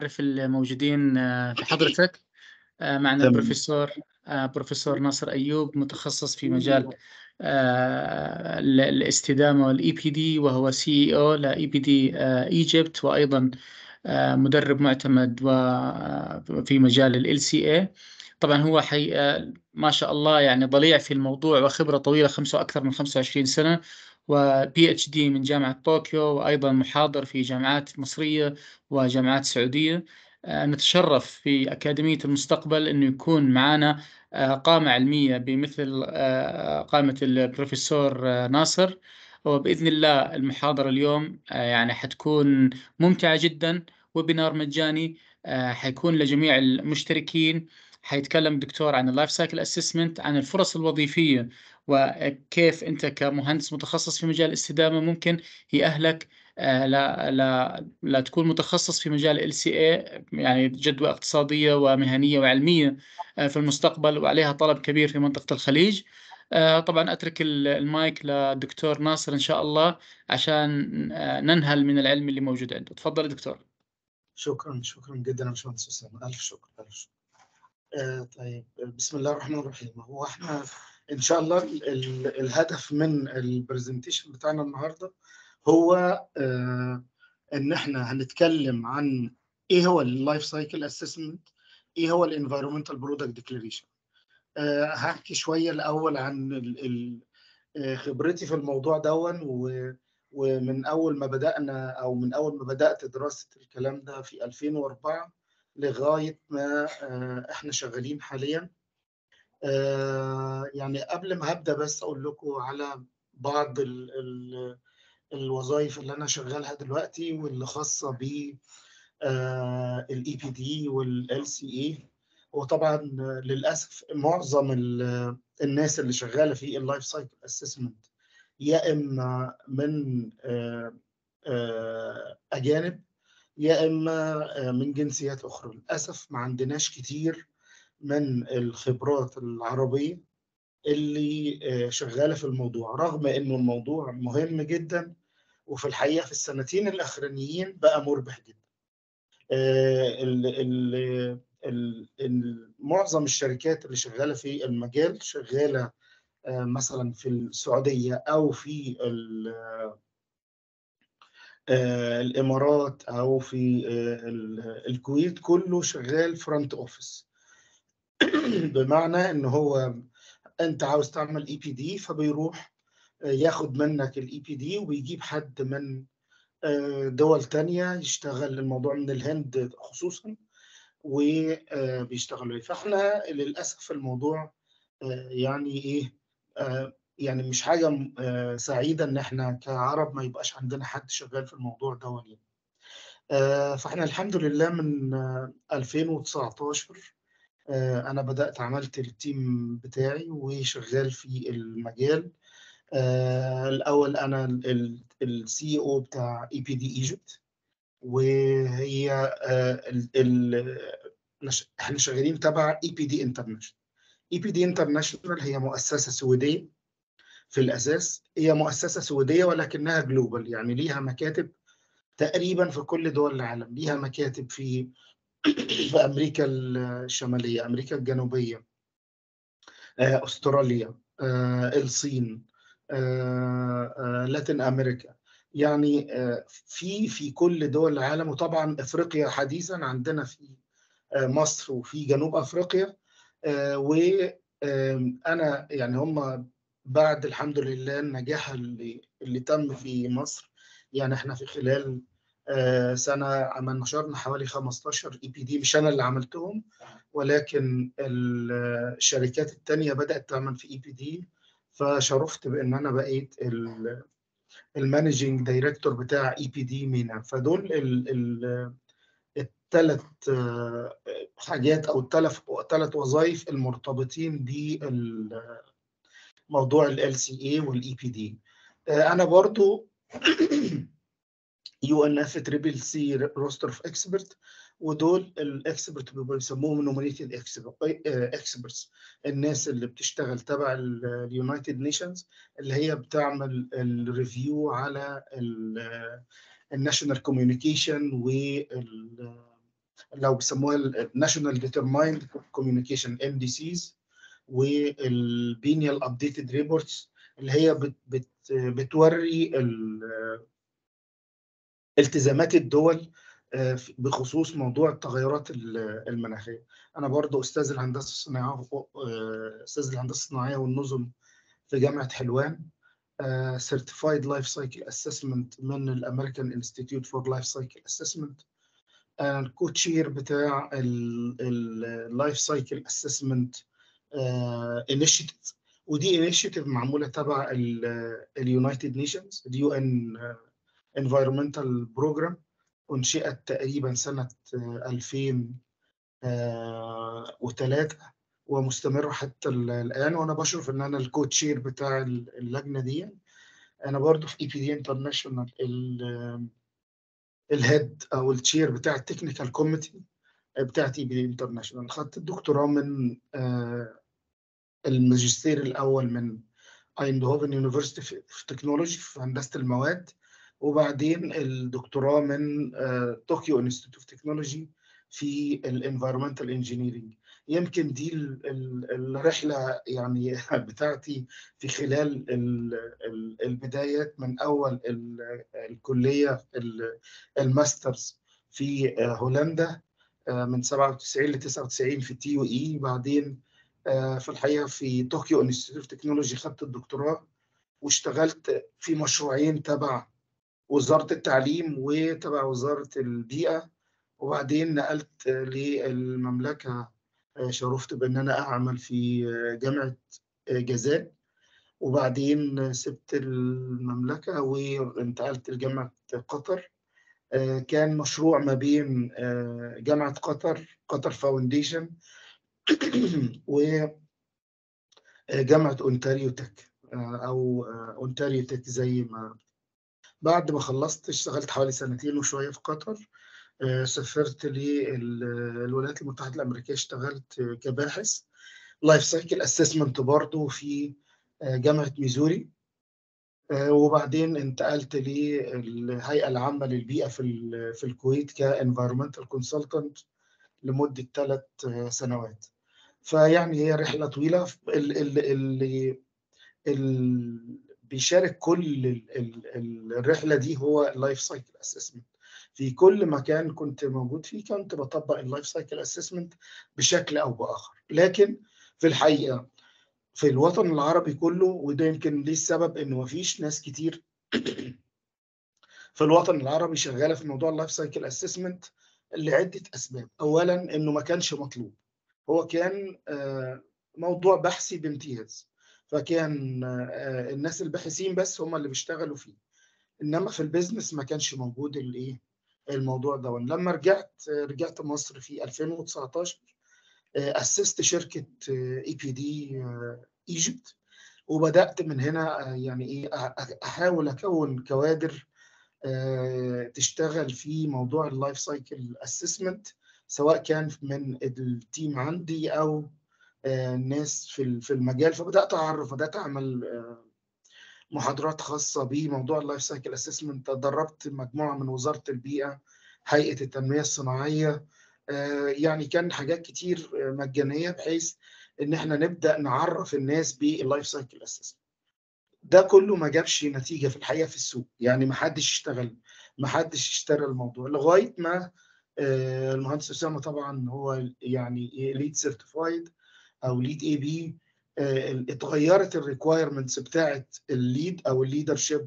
أعرف الموجودين آه، في حضرتك آه، معنا تمام. البروفيسور آه، بروفيسور ناصر أيوب متخصص في مجال آه، ال- الاستدامة والاي بي دي وهو سي او لاي بي دي ايجيبت وأيضا آه، مدرب معتمد وفي مجال ال سي اي طبعا هو حي آه، ما شاء الله يعني ضليع في الموضوع وخبرة طويلة خمسة أكثر من 25 سنة وبي اتش دي من جامعة طوكيو وأيضا محاضر في جامعات مصرية وجامعات سعودية آه، نتشرف في أكاديمية المستقبل أنه يكون معنا آه، قامة علمية بمثل آه، قامة البروفيسور آه، ناصر وبإذن الله المحاضرة اليوم آه، يعني حتكون ممتعة جدا ويبينار مجاني آه، حيكون لجميع المشتركين حيتكلم الدكتور عن اللايف سايكل اسسمنت عن الفرص الوظيفية وكيف أنت كمهندس متخصص في مجال الاستدامة ممكن يأهلك آه، لا لا لا تكون متخصص في مجال ال سي اي يعني جدوى اقتصادية ومهنية وعلمية آه، في المستقبل وعليها طلب كبير في منطقة الخليج آه، طبعا أترك ال- المايك للدكتور ناصر إن شاء الله عشان آه، ننهل من العلم اللي موجود عنده تفضل يا دكتور شكرا شكرا جدا يا باشمهندس اسامه الف شكر الف شكر آه طيب بسم الله الرحمن الرحيم هو احنا ان شاء الله ال- ال- الهدف من البرزنتيشن بتاعنا النهارده هو آه ان احنا هنتكلم عن ايه هو اللايف سايكل اسسمنت ايه هو الانفايرمنتال برودكت ديكلاريشن هحكي شويه الاول عن ال- ال- آه، خبرتي في الموضوع دون و- ومن اول ما بدانا او من اول ما بدات دراسه الكلام ده في 2004 لغايه ما آه، احنا شغالين حاليا آه، يعني قبل ما هبدا بس اقول لكم على بعض ال ال الوظائف اللي انا شغالها دلوقتي واللي خاصه ب الاي بي دي والال سي اي وطبعا آه، للاسف معظم ال- الناس اللي شغاله في اللايف سايكل اسسمنت يا اما من آه، آه، اجانب يا اما آه، من جنسيات اخرى للاسف ما عندناش كتير من الخبرات العربيه اللي آه، شغاله في الموضوع رغم انه الموضوع مهم جدا وفي الحقيقه في السنتين الاخرانيين بقى مربح جدا آه، ال ال ال ال معظم الشركات اللي شغاله في المجال شغاله آه، مثلا في السعوديه او في ال- آه، الامارات او في آه، ال- الكويت كله شغال فرونت اوفيس بمعنى ان هو انت عاوز تعمل اي بي دي فبيروح آه، ياخد منك الاي بي دي وبيجيب حد من آه، دول تانية يشتغل الموضوع من الهند خصوصا وبيشتغلوا فاحنا للاسف الموضوع آه، يعني ايه آه، يعني مش حاجه آه، سعيده ان احنا كعرب ما يبقاش عندنا حد شغال في الموضوع ده يعني. آه، فاحنا الحمد لله من آه، 2019 آه، انا بدات عملت التيم بتاعي وشغال في المجال آه، الاول انا السي او بتاع اي بي دي ايجيبت وهي آه، ال- ال- نش- احنا شغالين تبع اي بي دي انترناشونال اي بي دي انترناشونال هي مؤسسه سويديه في الاساس هي مؤسسه سويديه ولكنها جلوبال يعني ليها مكاتب تقريبا في كل دول العالم ليها مكاتب في في امريكا الشماليه امريكا الجنوبيه آه، استراليا آه، الصين آه، آه، لاتين امريكا يعني آه، في في كل دول العالم وطبعا افريقيا حديثا عندنا في آه، مصر وفي جنوب افريقيا وانا يعني هم بعد الحمد لله النجاح اللي اللي تم في مصر يعني احنا في خلال آه، سنه عمل نشرنا حوالي 15 اي بي دي مش انا اللي عملتهم ولكن ال- الشركات التانية بدأت تعمل في اي بي دي فشرفت بان انا بقيت المانجنج دايركتور بتاع اي بي دي مينا فدول الثلاث حاجات او الثلاث ثلاث وظائف المرتبطين بموضوع ال سي اي والاي بي دي انا برضو يو ان اف تريبل سي روستر اوف اكسبرت ودول الاكسبرت بيسموهم نومينيتد اكسبرتس الناس اللي بتشتغل تبع اليونايتد نيشنز اللي هي بتعمل الريفيو على الناشونال كوميونيكيشن لو بيسموها الناشونال ديترمايند كوميونيكيشن ام دي سيز والبينيال ابديتد ريبورتس اللي هي بت بت بتوري التزامات الدول بخصوص موضوع التغيرات المناخيه انا برضو استاذ الهندسه الصناعيه استاذ الهندسه الصناعيه والنظم في جامعه حلوان سيرتيفايد لايف سايكل اسسمنت من الامريكان انستيتيوت فور لايف سايكل اسسمنت انا الكوتشير بتاع اللايف سايكل اسسمنت انيشيتيف ودي انيشيتيف معموله تبع اليونايتد نيشنز اليو ان انفايرمنتال بروجرام انشئت تقريبا سنه 2003 ومستمره حتى الان وانا بشرف ان انا الكوتشير بتاع اللجنه دي انا برضو في اي بي دي انترناشونال الهيد او التشير بتاع التكنيكال كوميتي بتاعت اي بي دي انترناشونال خدت الدكتوراه من الماجستير الاول من ايندهوفن يونيفرستي في تكنولوجي في هندسه المواد وبعدين الدكتوراه من طوكيو انستيتيوت اوف تكنولوجي في الانفايرمنتال انجينيرنج يمكن دي الرحله يعني بتاعتي في خلال البدايات من اول الكليه الماسترز في هولندا من 97 ل 99 في تي يو اي بعدين في الحقيقه في طوكيو انستيتيوت اوف تكنولوجي خدت الدكتوراه واشتغلت في مشروعين تبع وزاره التعليم وتبع وزاره البيئه وبعدين نقلت للمملكه شرفت بان انا اعمل في جامعه جازان وبعدين سبت المملكه وانتقلت لجامعه قطر كان مشروع ما بين جامعه قطر قطر فاونديشن وجامعه اونتاريو تك او اونتاريو تك زي ما بعد ما خلصت اشتغلت حوالي سنتين وشويه في قطر سافرت للولايات المتحده الامريكيه اشتغلت كباحث لايف سايكل اسسمنت برضه في جامعه ميزوري وبعدين انتقلت للهيئه العامه للبيئه في في الكويت كانفيرمنتال كونسلتنت لمده ثلاث سنوات فيعني هي رحله طويله اللي اللي بيشارك كل الرحله دي هو اللايف سايكل اسسمنت في كل مكان كنت موجود فيه كنت بطبق اللايف سايكل اسسمنت بشكل او باخر لكن في الحقيقه في الوطن العربي كله وده يمكن ليه السبب انه مفيش ناس كتير في الوطن العربي شغاله في موضوع اللايف سايكل اسسمنت لعده اسباب اولا انه ما كانش مطلوب هو كان موضوع بحثي بامتياز فكان الناس الباحثين بس هم اللي بيشتغلوا فيه انما في البيزنس ما كانش موجود الايه الموضوع ده لما رجعت رجعت مصر في 2019 اسست شركه اي بي دي ايجيبت وبدات من هنا يعني ايه احاول اكون كوادر تشتغل في موضوع اللايف سايكل اسسمنت سواء كان من التيم عندي او الناس في في المجال فبدات اعرف بدات اعمل محاضرات خاصه بموضوع اللايف سايكل اسسمنت دربت مجموعه من وزاره البيئه هيئه التنميه الصناعيه يعني كان حاجات كتير مجانيه بحيث ان احنا نبدا نعرف الناس باللايف سايكل اسسمنت ده كله ما جابش نتيجه في الحقيقه في السوق يعني ما حدش اشتغل ما حدش اشترى الموضوع لغايه ما المهندس اسامه طبعا هو يعني ليد سيرتيفايد او ليد اي بي اتغيرت الريكوايرمنتس بتاعت الليد او الليدر شيب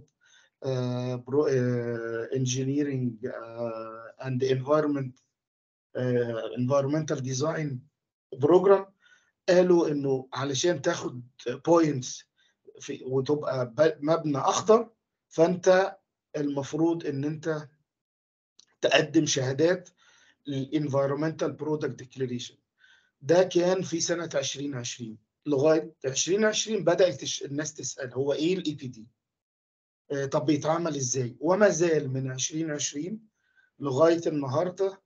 انجينيرنج اند انفايرمنت انفايرمنتال ديزاين بروجرام قالوا انه علشان تاخد بوينتس وتبقى مبنى اخضر فانت المفروض ان انت تقدم شهادات للانفايرمنتال برودكت ديكلاريشن ده كان في سنه 2020 لغايه 2020 بدات الناس تسال هو ايه الاي بي دي طب بيتعمل ازاي وما زال من 2020 لغايه النهارده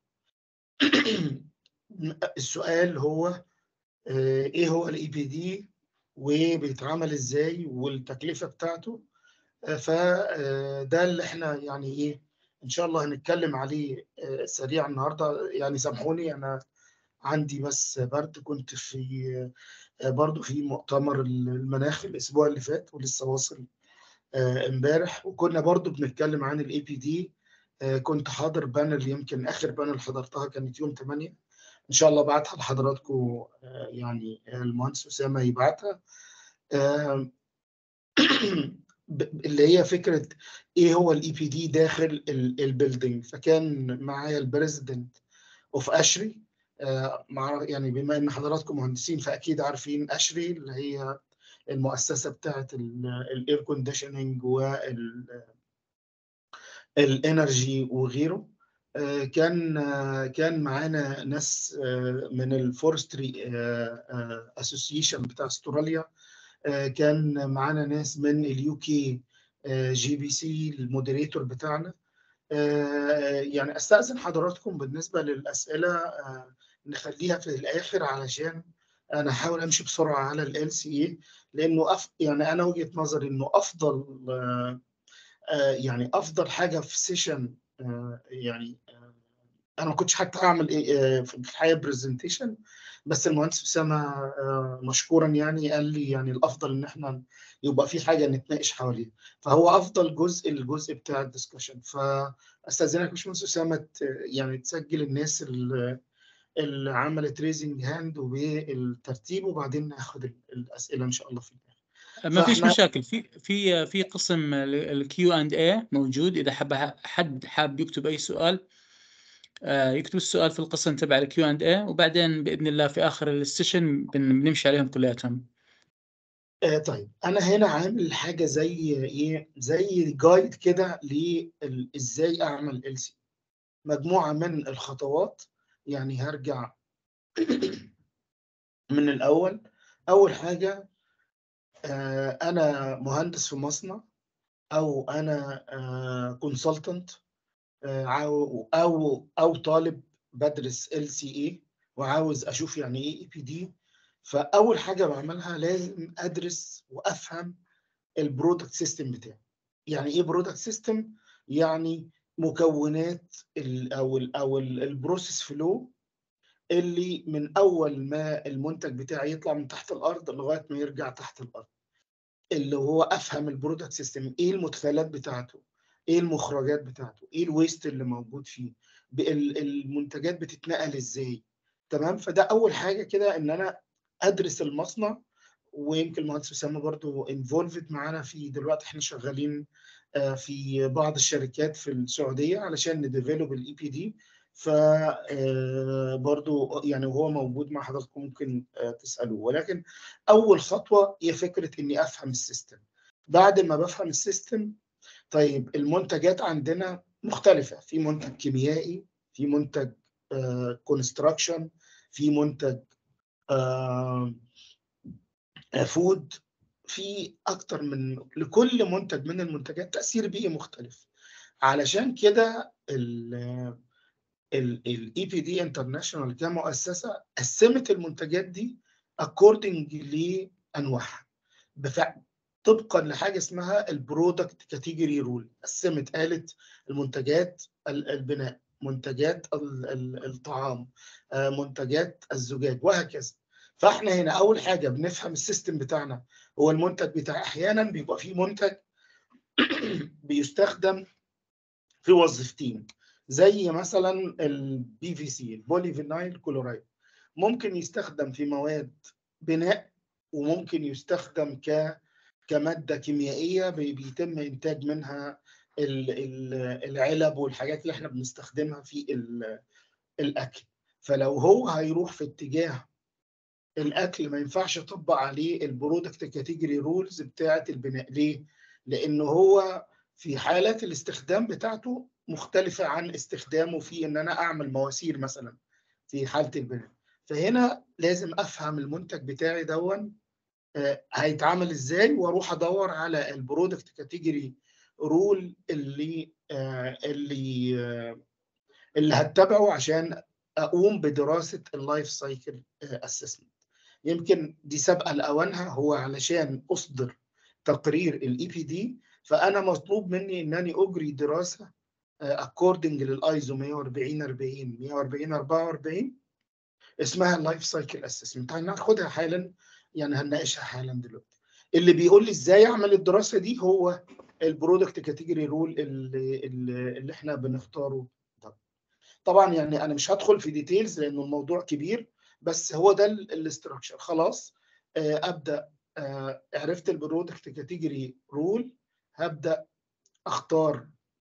السؤال هو ايه هو الاي بي دي وبيتعمل ازاي والتكلفه بتاعته فده اللي احنا يعني ايه ان شاء الله هنتكلم عليه سريع النهارده يعني سامحوني انا عندي بس برد كنت في برضو في مؤتمر المناخ الاسبوع اللي فات ولسه واصل امبارح وكنا برضو بنتكلم عن الاي بي دي كنت حاضر بانل يمكن اخر بانل حضرتها كانت يوم 8 ان شاء الله بعتها لحضراتكم يعني المهندس اسامه يبعتها اللي هي فكره ايه هو الاي بي دي داخل البيلدينج فكان معايا البريزيدنت اوف اشري مع يعني بما ان حضراتكم مهندسين فاكيد عارفين اشري اللي هي المؤسسه بتاعه الاير كونديشننج وال الانرجي وغيره كان كان معانا ناس من الفورستري اسوسيشن بتاع استراليا كان معانا ناس من اليو كي جي بي سي المودريتور بتاعنا يعني استاذن حضراتكم بالنسبه للاسئله نخليها في الاخر علشان انا احاول امشي بسرعه على ال سي اي لانه أف... يعني انا وجهه نظري انه افضل يعني افضل حاجه في سيشن يعني انا ما كنتش حتى هعمل في الحقيقه برزنتيشن بس المهندس اسامه مشكورا يعني قال لي يعني الافضل ان احنا يبقى في حاجه نتناقش حواليها فهو افضل جزء الجزء بتاع الدسكشن فاستاذنك يا باشمهندس اسامه يعني تسجل الناس اللي اللي عملت ريزنج هاند وبالترتيب وبعدين ناخد الاسئله ان شاء الله في الاخر ما فيش مشاكل في في في قسم الكيو اند اي موجود اذا حب حد حاب يكتب اي سؤال يكتب السؤال في القسم تبع الكيو اند اي وبعدين باذن الله في اخر السيشن بنمشي عليهم كلياتهم آه طيب انا هنا عامل حاجه زي ايه زي جايد كده ازاي اعمل ال سي مجموعه من الخطوات يعني هرجع من الأول أول حاجة أنا مهندس في مصنع أو أنا كونسلتنت أو أو أو طالب بدرس ال سي اي وعاوز أشوف يعني إيه اي بي دي فأول حاجة بعملها لازم أدرس وأفهم البرودكت سيستم بتاعي يعني إيه برودكت سيستم؟ يعني مكونات ال او ال او البروسيس فلو اللي من اول ما المنتج بتاعي يطلع من تحت الارض لغايه ما يرجع تحت الارض اللي هو افهم البرودكت سيستم ايه المدخلات بتاعته ايه المخرجات بتاعته ايه الويست اللي موجود فيه المنتجات بتتنقل ازاي تمام فده اول حاجه كده ان انا ادرس المصنع ويمكن المهندس اسامه برضو انفولفد معانا في دلوقتي احنا شغالين في بعض الشركات في السعوديه علشان نديفلوب الاي بي دي ف برضو يعني وهو موجود مع حضراتكم ممكن تسالوه ولكن اول خطوه هي فكره اني افهم السيستم بعد ما بفهم السيستم طيب المنتجات عندنا مختلفه في منتج كيميائي في منتج كونستراكشن في منتج فود في اكتر من لكل منتج من المنتجات تاثير بيئي مختلف علشان كده الاي بي دي انترناشونال كمؤسسه قسمت المنتجات دي اكوردنج لانواعها طبقا لحاجه اسمها البرودكت كاتيجوري رول قسمت قالت المنتجات البناء منتجات الطعام منتجات الزجاج وهكذا فاحنا هنا اول حاجه بنفهم السيستم بتاعنا هو المنتج بتاع احيانا بيبقى فيه منتج بيستخدم في وظيفتين زي مثلا البي في سي البولي فينايل كلورايد ممكن يستخدم في مواد بناء وممكن يستخدم ك كماده كيميائيه بيتم انتاج منها العلب والحاجات اللي احنا بنستخدمها في الاكل فلو هو هيروح في اتجاه الاكل ما ينفعش اطبق عليه البرودكت كاتيجوري رولز بتاعه البناء ليه لانه هو في حالات الاستخدام بتاعته مختلفه عن استخدامه في ان انا اعمل مواسير مثلا في حاله البناء فهنا لازم افهم المنتج بتاعي دون هيتعامل ازاي واروح ادور على البرودكت كاتيجوري رول اللي اللي اللي هتبعه عشان اقوم بدراسه اللايف سايكل اسسمنت يمكن دي سابقه لاوانها هو علشان اصدر تقرير الاي بي دي فانا مطلوب مني انني اجري دراسه اكوردنج للايزو 140 40 140 44 اسمها اللايف سايكل اسسمنت هناخدها حالا يعني هنناقشها حالا دلوقتي اللي بيقول لي ازاي اعمل الدراسه دي هو البرودكت كاتيجوري رول اللي, اللي احنا بنختاره ده طبعا يعني انا مش هدخل في ديتيلز لانه الموضوع كبير بس هو ده الاستراكشر خلاص ابدا عرفت البرودكت كاتيجوري رول هبدا اختار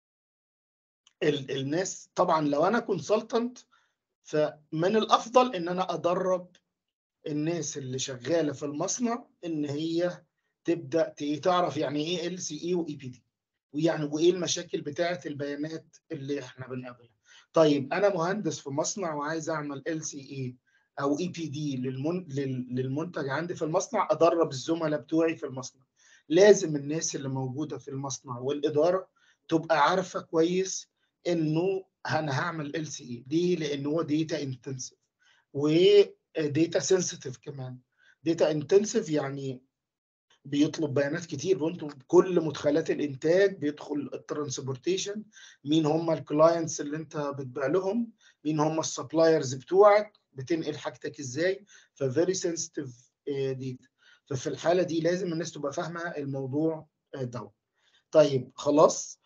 الناس طبعا لو انا كونسلتنت فمن الافضل ان انا ادرب الناس اللي شغاله في المصنع ان هي تبدا تعرف يعني ايه ال سي اي واي بي دي ويعني وايه المشاكل بتاعه البيانات اللي احنا بنقابلها طيب انا مهندس في مصنع وعايز اعمل ال سي اي او اي بي دي للمنتج عندي في المصنع ادرب الزملاء بتوعي في المصنع لازم الناس اللي موجوده في المصنع والاداره تبقى عارفه كويس انه انا هعمل ال سي اي دي لان هو ديتا انتنسيف وديتا سنسيتيف كمان ديتا انتنسيف يعني بيطلب بيانات كتير وانتم كل مدخلات الانتاج بيدخل الترانسبورتيشن مين هم الكلاينتس اللي انت بتبيع لهم مين هم السبلايرز بتوعك بتنقل حاجتك ازاي ففيري سنسيتيف ديتا ففي الحاله دي لازم الناس تبقى فاهمه الموضوع ده طيب خلاص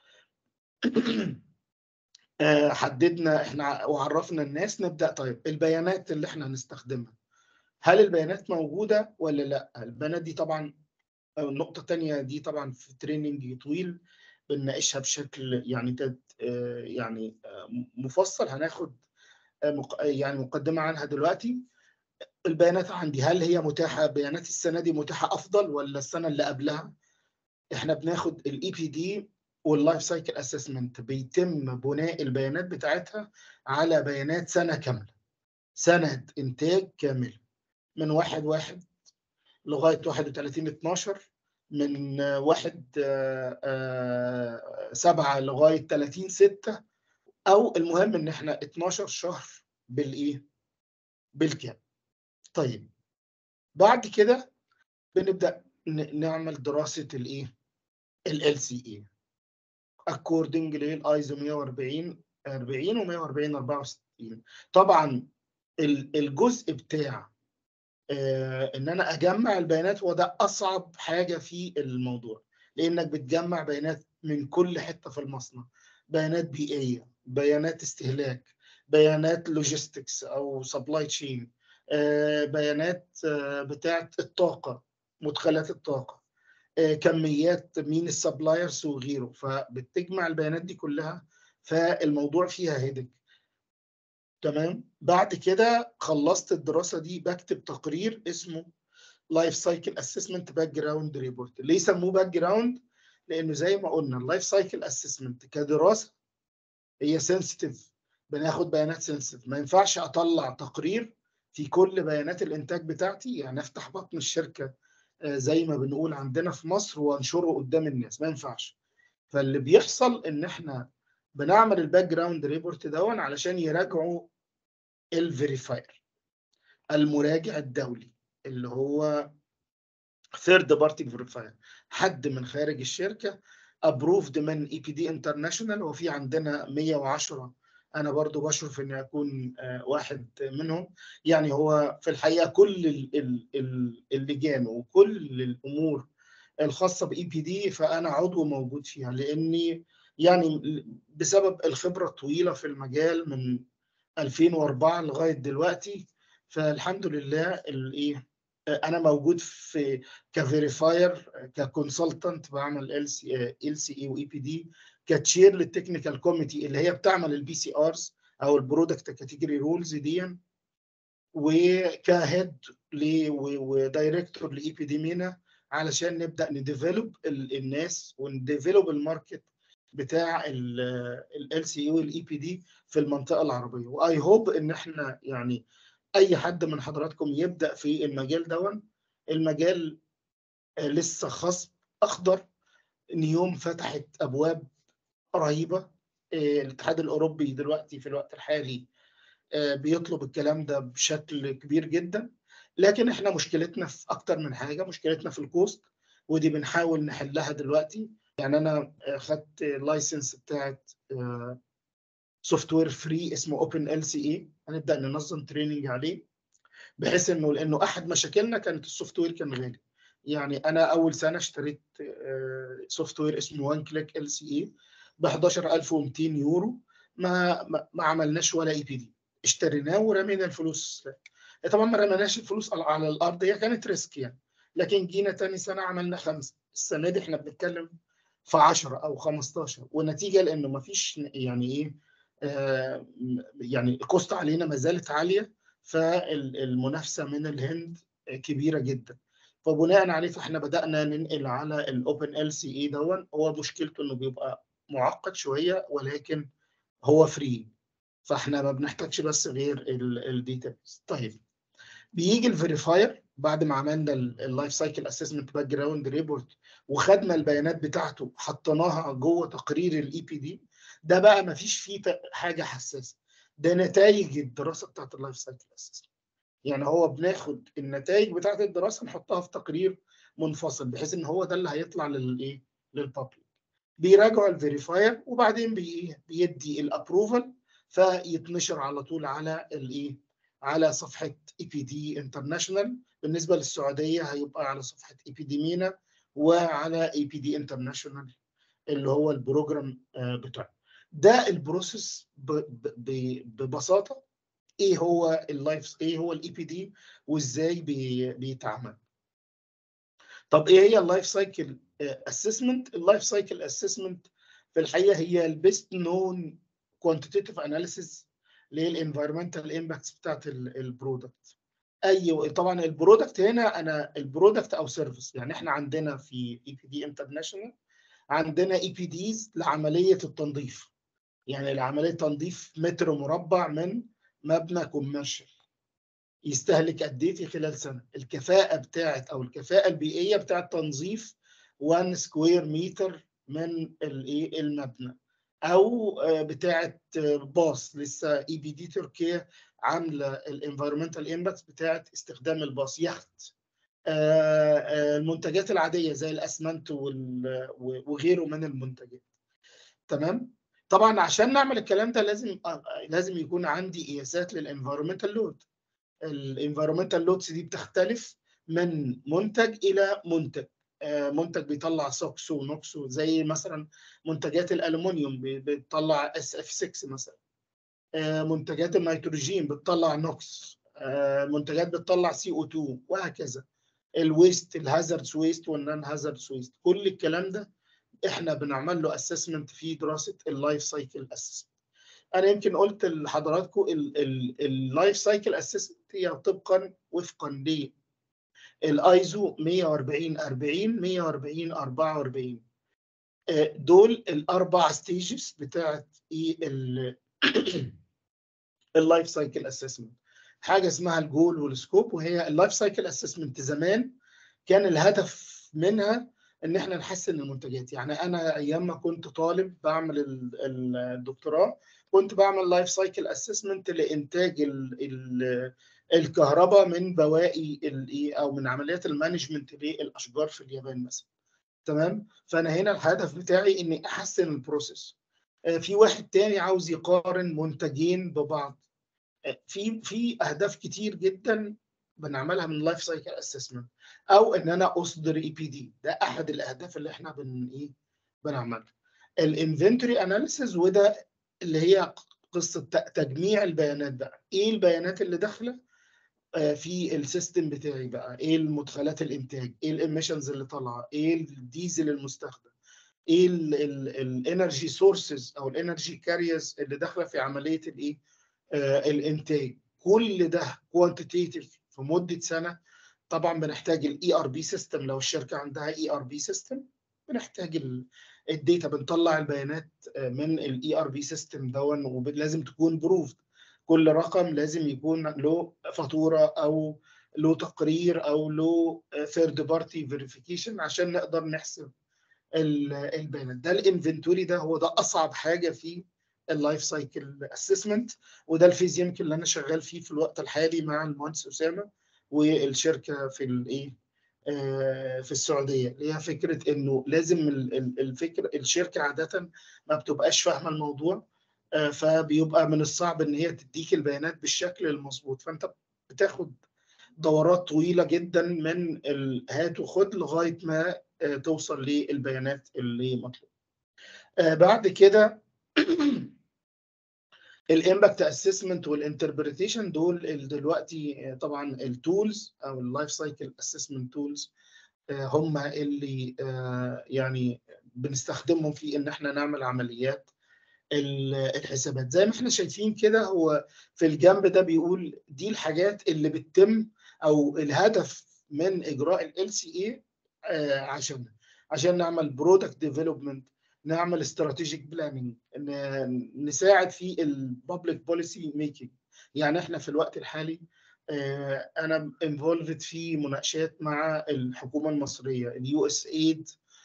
حددنا احنا وعرفنا الناس نبدا طيب البيانات اللي احنا هنستخدمها هل البيانات موجوده ولا لا البيانات دي طبعا النقطه الثانيه دي طبعا في تريننج طويل بنناقشها بشكل يعني تد يعني مفصل هناخد يعني مقدمه عنها دلوقتي البيانات عندي هل هي متاحه بيانات السنه دي متاحه افضل ولا السنه اللي قبلها احنا بناخد الاي بي دي واللايف سايكل اسسمنت بيتم بناء البيانات بتاعتها على بيانات سنه كامله سنه انتاج كامله من واحد واحد لغايه 31 12 من واحد سبعة لغايه 30 6 او المهم ان احنا 12 شهر بالايه بالكامل طيب بعد كده بنبدا نعمل دراسه الايه ال سي اي اكوردنج للايزو 140 40 و 140 64 طبعا الجزء بتاع آه ان انا اجمع البيانات هو ده اصعب حاجه في الموضوع لانك بتجمع بيانات من كل حته في المصنع بيانات بيئيه بيانات استهلاك بيانات لوجيستكس او سبلاي تشين آه بيانات آه بتاعه الطاقه مدخلات الطاقه كميات مين السبلايرز وغيره فبتجمع البيانات دي كلها فالموضوع فيها هيدك تمام بعد كده خلصت الدراسه دي بكتب تقرير اسمه لايف سايكل اسسمنت باك جراوند ريبورت ليه سموه باك جراوند لانه زي ما قلنا اللايف سايكل اسسمنت كدراسه هي سنسيتيف بناخد بيانات سنسيتيف ما ينفعش اطلع تقرير في كل بيانات الانتاج بتاعتي يعني افتح بطن الشركه زي ما بنقول عندنا في مصر وانشره قدام الناس ما ينفعش فاللي بيحصل ان احنا بنعمل الباك جراوند ريبورت دون علشان يراجعوا الفيريفاير المراجع الدولي اللي هو ثيرد بارتي فيريفاير حد من خارج الشركه ابروفد من اي بي دي انترناشونال وفي عندنا 110 انا برضو بشرف اني اكون واحد منهم يعني هو في الحقيقه كل اللجان وكل الامور الخاصه باي بي دي فانا عضو موجود فيها لاني يعني بسبب الخبره الطويله في المجال من 2004 لغايه دلوقتي فالحمد لله الايه انا موجود في كفيريفاير ككونسلتنت بعمل ال سي ال سي اي واي بي دي كتشير للتكنيكال كوميتي اللي هي بتعمل البي سي ارز او البرودكت كاتيجوري رولز دي وكهيد ودايركتور لاي بي دي مينا علشان نبدا نديفلوب الناس ونديفلوب الماركت بتاع ال سي اي والاي بي دي في المنطقه العربيه واي هوب ان احنا يعني اي حد من حضراتكم يبدا في المجال دون المجال لسه خصب اخضر نيوم فتحت ابواب رهيبه الاتحاد الاوروبي دلوقتي في الوقت الحالي بيطلب الكلام ده بشكل كبير جدا لكن احنا مشكلتنا في اكتر من حاجه مشكلتنا في الكوست ودي بنحاول نحلها دلوقتي يعني انا خدت لايسنس بتاعت سوفت وير فري اسمه اوبن ال سي اي هنبدا ننظم تريننج عليه بحيث انه لانه احد مشاكلنا كانت السوفت وير كان غالي يعني انا اول سنه اشتريت سوفت وير اسمه وان كليك ال سي اي ب 11200 يورو ما ما عملناش ولا اي بي دي اشتريناه ورمينا الفلوس طبعا ما رميناش الفلوس على الارض هي كانت ريسك يعني لكن جينا تاني سنه عملنا خمسه السنه دي احنا بنتكلم في 10 او 15 ونتيجه لانه ما فيش يعني ايه آه يعني الكوست علينا ما زالت عاليه فالمنافسه من الهند كبيره جدا فبناء عليه فاحنا بدانا ننقل على الاوبن ال سي اي دون هو مشكلته انه بيبقى معقد شويه ولكن هو فري فاحنا ما بنحتاجش بس غير الديتيلز طيب بيجي الفيريفاير بعد ما عملنا اللايف سايكل اسسمنت باك جراوند ريبورت وخدنا البيانات بتاعته حطيناها جوه تقرير الاي بي دي ده بقى ما فيش فيه حاجه حساسه ده نتائج الدراسه بتاعت اللايف سايكل اسسمنت يعني هو بناخد النتائج بتاعت الدراسه نحطها في تقرير منفصل بحيث ان هو ده اللي هيطلع للايه للبابليك بيراجعوا الفيريفاير وبعدين بي بيدي الابروفال فيتنشر على طول على الايه على صفحه اي بي دي انترناشونال بالنسبه للسعوديه هيبقى على صفحه اي بي دي مينا وعلى اي بي دي انترناشونال اللي هو البروجرام بتاعه ده البروسيس ببساطه ايه هو اللايف ايه هو الاي بي دي وازاي بي بيتعمل طب ايه هي اللايف سايكل اسسمنت اللايف سايكل اسسمنت في الحقيقه هي البيست نون كوانتيتيف اناليسيز للانفايرمنتال امباكتس بتاعت البرودكت اي طبعا البرودكت هنا انا البرودكت او سيرفيس يعني احنا عندنا في اي بي دي انترناشونال عندنا اي بي ديز لعمليه التنظيف يعني لعمليه تنظيف متر مربع من مبنى كوميرشال يستهلك قد ايه في خلال سنه الكفاءه بتاعت او الكفاءه البيئيه بتاعت تنظيف 1 سكوير متر من الايه المبنى او بتاعه باص لسه اي بي دي تركيا عامله الانفايرمنتال امباكت بتاعه استخدام الباص يخت المنتجات العاديه زي الاسمنت وغيره من المنتجات تمام طبعا عشان نعمل الكلام ده لازم لازم يكون عندي قياسات للانفايرمنتال لود الانفايرمنتال لودز دي بتختلف من منتج الى منتج منتج بيطلع سوكس ونوكس زي مثلا منتجات الالومنيوم بتطلع اس اف 6 مثلا منتجات النيتروجين بتطلع نوكس منتجات بتطلع سي او 2 وهكذا الويست الهازاردز ويست والنون هازاردز ويست كل الكلام ده احنا بنعمل له اسسمنت في دراسه اللايف سايكل اسسمنت انا يمكن قلت لحضراتكم اللايف سايكل اسسمنت هي طبقا وفقا ل الايزو 140 40 140 44 دول الاربع ستيجز بتاعت ايه اللايف سايكل اسسمنت حاجه اسمها الجول والسكوب وهي اللايف سايكل اسسمنت زمان كان الهدف منها ان احنا نحسن المنتجات يعني انا ايام ما كنت طالب بعمل الدكتوراه كنت بعمل لايف سايكل اسسمنت لانتاج ال ال الكهرباء من بواقي الايه او من عمليات المانجمنت للاشجار في اليابان مثلا تمام فانا هنا الهدف بتاعي اني احسن البروسيس في واحد تاني عاوز يقارن منتجين ببعض في في اهداف كتير جدا بنعملها من لايف سايكل اسسمنت او ان انا اصدر اي بي دي ده احد الاهداف اللي احنا بن ايه بنعملها الانفنتوري اناليسيز وده اللي هي قصه تجميع البيانات بقى ايه البيانات اللي داخله في السيستم بتاعي بقى ايه المدخلات الانتاج ايه الاميشنز اللي طالعه ايه الديزل المستخدم ايه الانرجي سورسز او الانرجي كاريرز اللي داخله في عمليه الايه آه الانتاج كل ده كوانتيتيف في مده سنه طبعا بنحتاج الاي ار بي سيستم لو الشركه عندها اي ار بي سيستم بنحتاج الداتا بنطلع البيانات من الاي ار بي سيستم دون ولازم تكون بروفد كل رقم لازم يكون له فاتوره او له تقرير او له ثيرد بارتي فيريفيكيشن عشان نقدر نحسب البيانات ده الانفنتوري ده هو ده اصعب حاجه في اللايف سايكل اسسمنت وده الفيز يمكن اللي انا شغال فيه في الوقت الحالي مع المهندس اسامه والشركه في الايه في السعوديه اللي هي فكره انه لازم الفكر الشركه عاده ما بتبقاش فاهمه الموضوع فبيبقى من الصعب ان هي تديك البيانات بالشكل المظبوط فانت بتاخد دورات طويله جدا من الهات وخد لغايه ما توصل للبيانات اللي مطلوبه. بعد كده الامباكت اسسمنت والانتربريتيشن دول دلوقتي طبعا التولز او اللايف سايكل اسسمنت تولز هم اللي يعني بنستخدمهم في ان احنا نعمل عمليات الحسابات زي ما احنا شايفين كده هو في الجنب ده بيقول دي الحاجات اللي بتتم او الهدف من اجراء ال سي اي عشان عشان نعمل برودكت ديفلوبمنت نعمل استراتيجيك بلاننج نساعد في الببليك بوليسي ميكينج يعني احنا في الوقت الحالي انا انفولفد في مناقشات مع الحكومه المصريه اليو اس ايد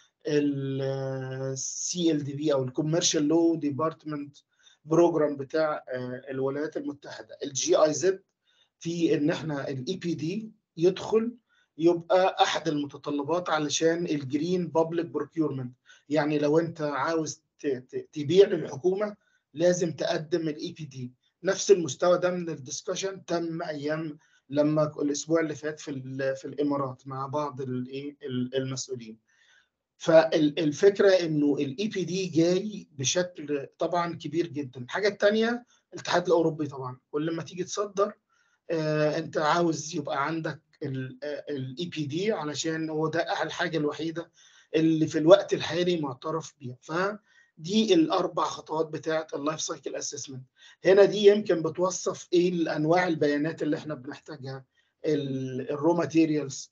السي ال دي بي او الكوميرشال لو ديبارتمنت بروجرام بتاع الولايات المتحده الجي اي زد في ان احنا الاي بي دي يدخل يبقى احد المتطلبات علشان الجرين بابليك بروكيورمنت يعني لو انت عاوز تبيع للحكومه لازم تقدم الاي بي دي نفس المستوى ده من الدسكشن تم ايام لما الاسبوع اللي فات في في الامارات مع بعض الايه المسؤولين فالفكره انه الاي بي دي جاي بشكل طبعا كبير جدا الحاجه الثانيه الاتحاد الاوروبي طبعا كل ما تيجي تصدر آه انت عاوز يبقى عندك الاي بي دي علشان هو ده الحاجه الوحيده اللي في الوقت الحالي معترف بيها فدي الاربع خطوات بتاعه اللايف سايكل اسسمنت هنا دي يمكن بتوصف ايه الانواع البيانات اللي احنا بنحتاجها الرو ماتيريالز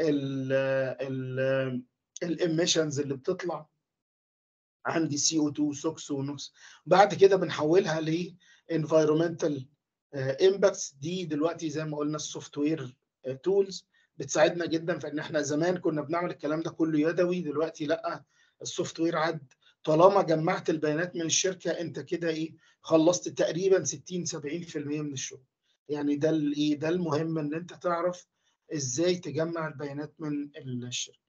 الاميشنز اللي بتطلع عندي سي او 2 سوكس ونوكس بعد كده بنحولها ل انفايرمنتال امباكتس دي دلوقتي زي ما قلنا السوفت وير تولز بتساعدنا جدا في ان احنا زمان كنا بنعمل الكلام ده كله يدوي دلوقتي لا السوفت وير عد طالما جمعت البيانات من الشركه انت كده ايه خلصت تقريبا 60 70% من الشغل يعني ده الايه ده المهم ان انت تعرف ازاي تجمع البيانات من الشركه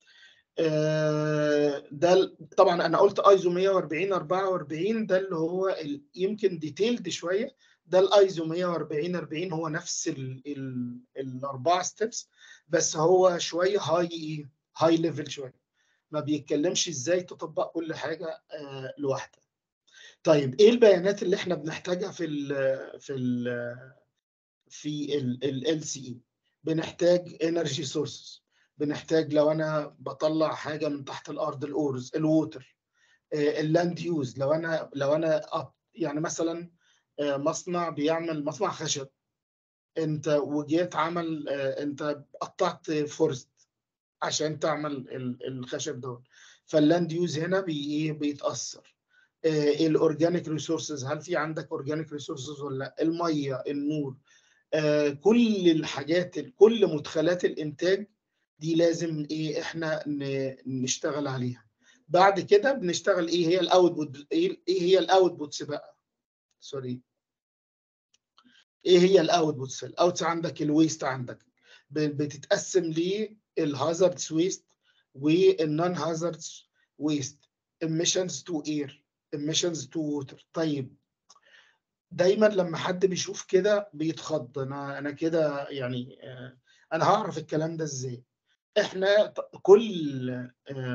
ده طبعا انا قلت ايزو 140 44 ده اللي هو يمكن ديتيلد شويه ده الايزو 140 40 هو نفس ال ال الاربعه ستيبس بس هو شويه هاي هاي ليفل شويه ما بيتكلمش ازاي تطبق كل حاجه آه لوحدها طيب ايه البيانات اللي احنا بنحتاجها في ال في ال في ال سي اي بنحتاج انرجي سورسز بنحتاج لو انا بطلع حاجه من تحت الارض الاورز الووتر اللاند يوز لو انا لو انا يعني مثلا مصنع بيعمل مصنع خشب انت وجيت عمل انت قطعت فورست عشان تعمل الخشب ده فاللاند يوز هنا بي بيتاثر الاورجانيك ريسورسز هل في عندك اورجانيك ريسورسز ولا لا الميه النور كل الحاجات كل مدخلات الانتاج دي لازم ايه احنا نشتغل عليها بعد كده بنشتغل ايه هي الاوتبوت ايه هي الاوتبوتس بقى سوري ايه هي الاوتبوتس الاوتس عندك الويست عندك بتتقسم للهازاردز ويست والنون هازاردز ويست emissions to air emissions to water طيب دايما لما حد بيشوف كده بيتخض انا انا كده يعني انا هعرف الكلام ده ازاي احنا كل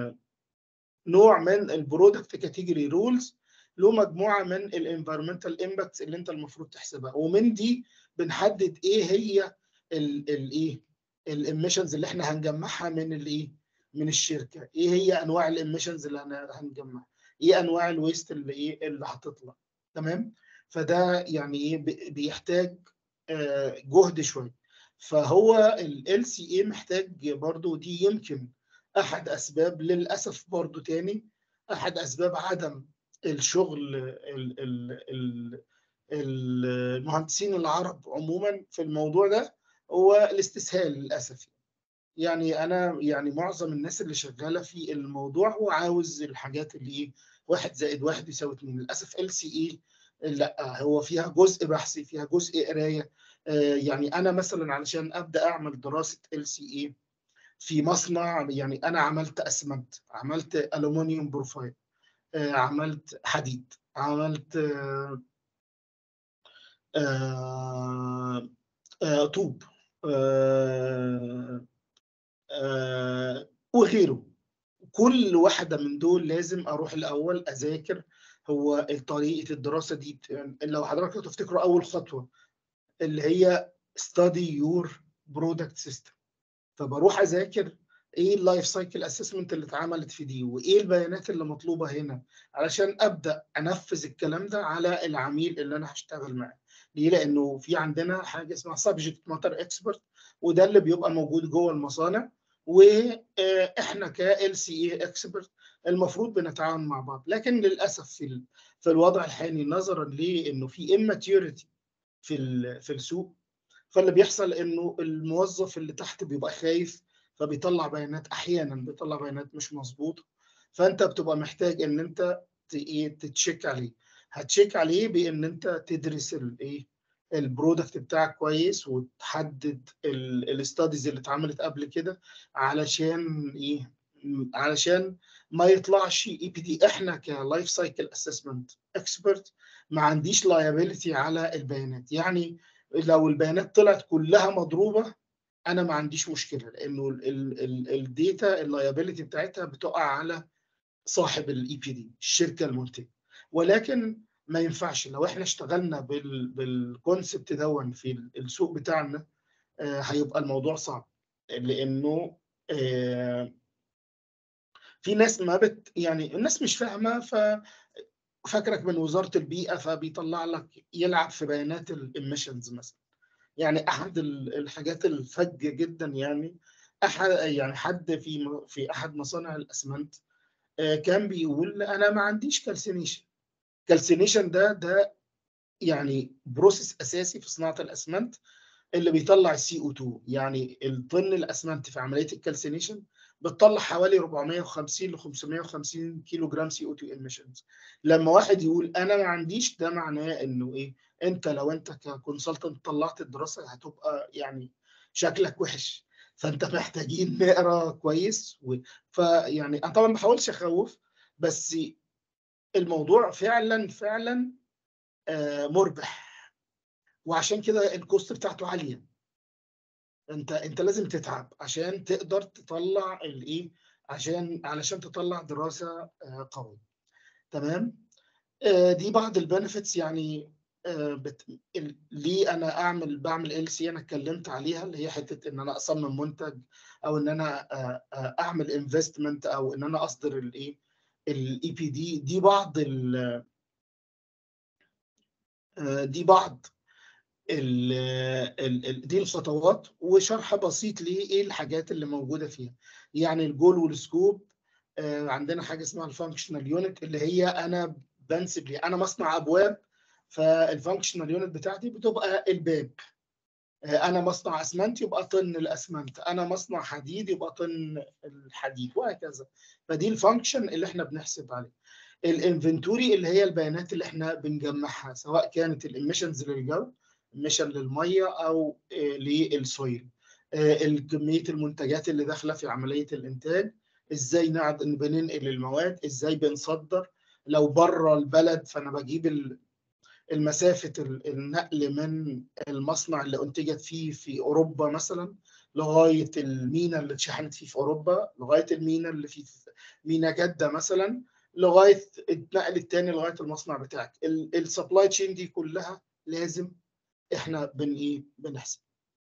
نوع من البرودكت كاتيجوري رولز له مجموعه من الانفيرمنتال امباكتس اللي انت المفروض تحسبها ومن دي بنحدد ايه هي الايه الاميشنز اللي احنا هنجمعها من الايه من الشركه ايه هي انواع الاميشنز اللي هنجمعها ايه انواع الويست اللي ايه اللي هتطلع تمام فده يعني ايه بيحتاج جهد شويه فهو ال سي اي محتاج برضو دي يمكن احد اسباب للاسف برضو تاني احد اسباب عدم الشغل ال ال ال المهندسين العرب عموما في الموضوع ده هو الاستسهال للاسف يعني انا يعني معظم الناس اللي شغاله في الموضوع هو عاوز الحاجات اللي ايه واحد زائد واحد يساوي اتنين للاسف ال سي اي لا هو فيها جزء بحثي فيها جزء قرايه يعني انا مثلا علشان ابدا اعمل دراسه ال سي اي في مصنع يعني انا عملت اسمنت عملت الومنيوم بروفايل آه، عملت حديد عملت آه، آه، آه، طوب آه، آه، وغيره كل واحدة من دول لازم أروح الأول أذاكر هو طريقة الدراسة دي يعني لو حضراتكم تفتكروا أول خطوة اللي هي study your product system فبروح أذاكر إيه اللايف سايكل اسسمنت اللي اتعملت في دي وإيه البيانات اللي مطلوبة هنا علشان أبدأ أنفذ الكلام ده على العميل اللي أنا هشتغل معاه ليه؟ لأنه في عندنا حاجة اسمها subject matter expert وده اللي بيبقى موجود جوه المصانع واحنا ك ال سي اي اكسبرت المفروض بنتعاون مع بعض لكن للاسف في في الوضع الحالي نظرا لانه في immaturity في في السوق فاللي بيحصل انه الموظف اللي تحت بيبقى خايف فبيطلع بيانات احيانا بيطلع بيانات مش مظبوطه فانت بتبقى محتاج ان انت تتشيك عليه هتشيك عليه بان انت تدرس الايه البرودكت بتاعك كويس وتحدد الاستاديز اللي اتعملت قبل كده علشان ايه علشان ما يطلعش اي بي دي احنا كلايف سايكل اسسمنت اكسبرت ما عنديش لايبيليتي على البيانات يعني لو البيانات طلعت كلها مضروبه انا ما عنديش مشكله لانه الداتا اللايبيليتي بتاعتها بتقع على صاحب الاي بي دي الشركه المنتجه ولكن ما ينفعش لو احنا اشتغلنا بال بالكونسبت دون في السوق بتاعنا آه هيبقى الموضوع صعب لانه آه في ناس ما بت يعني الناس مش فاهمه ف فاكرك من وزاره البيئه فبيطلع لك يلعب في بيانات الاميشنز مثلا يعني احد الحاجات الفجه جدا يعني احد يعني حد في في احد مصانع الاسمنت آه كان بيقول انا ما عنديش كالسينيشن كالسينيشن ده ده يعني بروسيس اساسي في صناعه الاسمنت اللي بيطلع السي او 2 يعني الطن الاسمنت في عمليه الكالسينيشن بتطلع حوالي 450 ل 550 كيلو جرام سي او 2 ايميشنز لما واحد يقول انا ما عنديش ده معناه انه ايه انت لو انت ككونسلتنت طلعت الدراسه هتبقى يعني شكلك وحش فانت محتاجين نقرا كويس و... فيعني انا طبعا ما بحاولش اخوف بس الموضوع فعلا فعلا مربح وعشان كده الكوست بتاعته عاليه انت انت لازم تتعب عشان تقدر تطلع الايه عشان علشان تطلع دراسه قويه تمام دي بعض البنفيتس يعني بت... ليه انا اعمل بعمل ال سي انا اتكلمت عليها اللي هي حته ان انا اصمم منتج او ان انا اعمل انفستمنت او ان انا اصدر الايه الاي بي دي دي بعض ال دي بعض ال ال دي الخطوات وشرح بسيط لايه الحاجات اللي موجوده فيها يعني الجول والسكوب عندنا حاجه اسمها الفانكشنال يونت اللي هي انا بنسب لي انا مصنع ابواب فالفانكشنال يونت بتاعتي بتبقى الباب انا مصنع اسمنت يبقى طن الاسمنت انا مصنع حديد يبقى طن الحديد وهكذا فدي الفانكشن اللي احنا بنحسب عليه الانفنتوري اللي هي البيانات اللي احنا بنجمعها سواء كانت الاميشنز للجو اميشن للميه او للسويل كميه المنتجات اللي داخله في عمليه الانتاج ازاي بننقل المواد ازاي بنصدر لو بره البلد فانا بجيب المسافة النقل من المصنع اللي أنتجت فيه في أوروبا مثلا لغاية المينا اللي اتشحنت فيه في أوروبا لغاية المينا اللي في مينا جدة مثلا لغاية النقل التاني لغاية المصنع بتاعك السبلاي تشين دي كلها لازم احنا بن ايه بنحسب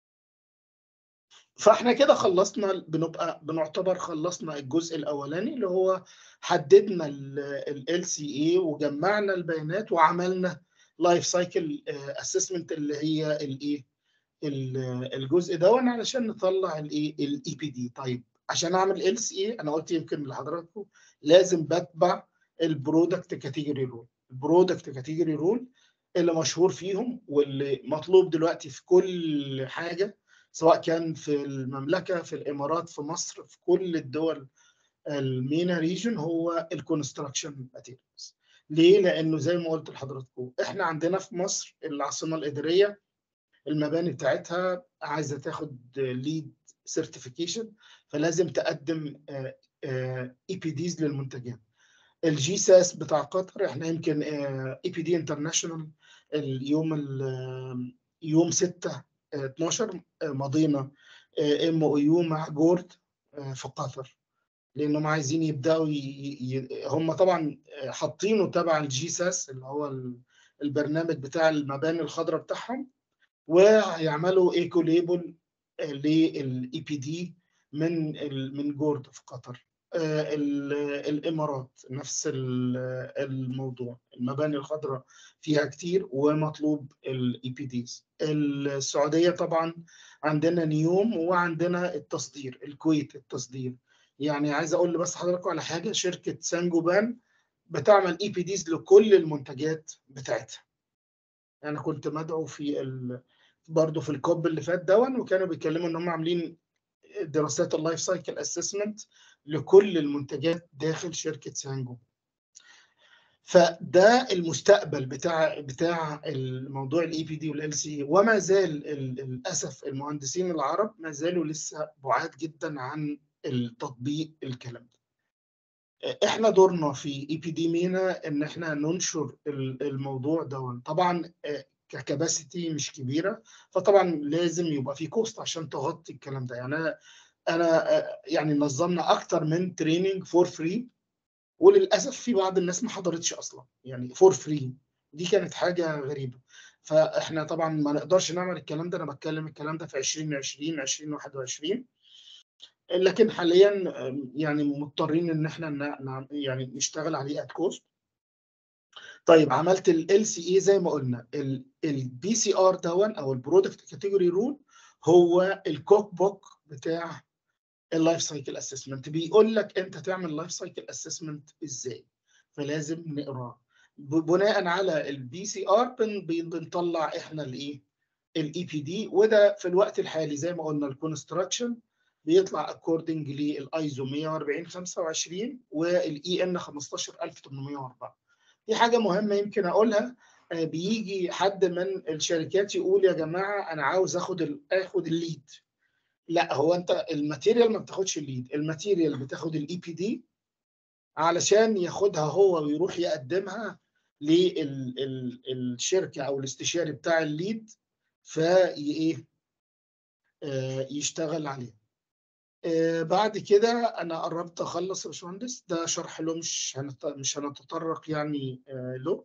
فاحنا كده خلصنا بنبقى بنعتبر خلصنا الجزء الاولاني اللي هو حددنا ال سي اي وجمعنا البيانات وعملنا لايف سايكل اسسمنت اللي هي الايه الجزء ده علشان نطلع الايه الاي بي دي طيب عشان اعمل ال سي اي انا قلت يمكن لحضراتكم لازم بتبع البرودكت كاتيجوري رول البرودكت كاتيجوري رول اللي مشهور فيهم واللي مطلوب دلوقتي في كل حاجه سواء كان في المملكه في الامارات في مصر في كل الدول المينا ريجن هو الكونستراكشن ماتيريالز ليه؟ لانه زي ما قلت لحضراتكم احنا عندنا في مصر العاصمه الاداريه المباني بتاعتها عايزه تاخد ليد سيرتيفيكيشن فلازم تقدم اي بي ديز للمنتجات الجي ساس بتاع قطر احنا يمكن اي بي دي انترناشونال اليوم يوم 6 12 مضينا ام او يو مع جورد في قطر لانهم عايزين يبداوا ي... ي... هم طبعا حاطينه تبع الجي ساس اللي هو البرنامج بتاع المباني الخضراء بتاعهم وهيعملوا ايكو ليبل للاي بي دي من من جورد في قطر الامارات نفس الموضوع المباني الخضراء فيها كتير ومطلوب الاي بي ديز السعوديه طبعا عندنا نيوم وعندنا التصدير الكويت التصدير يعني عايز اقول بس حضراتكم على حاجه شركه سانجوبان بتعمل اي بي ديز لكل المنتجات بتاعتها انا كنت مدعو في ال... برضه في الكوب اللي فات دون وكانوا بيتكلموا ان هم عاملين دراسات اللايف سايكل اسسمنت لكل المنتجات داخل شركه سانجو فده المستقبل بتاع بتاع الموضوع الاي بي دي والال سي وما زال للاسف المهندسين العرب ما زالوا لسه بعاد جدا عن التطبيق الكلام ده احنا دورنا في اي بي دي مينا ان احنا ننشر الموضوع ده طبعا ككباسيتي مش كبيره فطبعا لازم يبقى في كوست عشان تغطي الكلام ده يعني انا انا يعني نظمنا اكتر من تريننج فور فري وللاسف في بعض الناس ما حضرتش اصلا يعني فور فري دي كانت حاجه غريبه فاحنا طبعا ما نقدرش نعمل الكلام ده انا بتكلم الكلام ده في 2020 2021 لكن حاليا يعني مضطرين ان احنا يعني نشتغل عليه ات كوست طيب عملت ال سي اي زي ما قلنا البي سي ار دون او البرودكت كاتيجوري رول هو الكوك بوك بتاع اللايف سايكل اسسمنت بيقول لك انت تعمل لايف سايكل اسسمنت ازاي فلازم نقراه بناء على البي سي ار بنطلع احنا الايه الاي بي دي وده في الوقت الحالي زي ما قلنا الكونستراكشن بيطلع اكوردنج للايزو 140 25 والاي ان 15804 دي حاجه مهمه يمكن اقولها بيجي حد من الشركات يقول يا جماعه انا عاوز اخد اخد الليد لا هو انت الماتيريال ما بتاخدش الليد الماتيريال بتاخد الاي بي دي علشان ياخدها هو ويروح يقدمها للشركه او الاستشاري بتاع الليد في ايه يشتغل عليه بعد كده انا قربت اخلص يا باشمهندس ده شرح له مش هنت... مش هنتطرق يعني له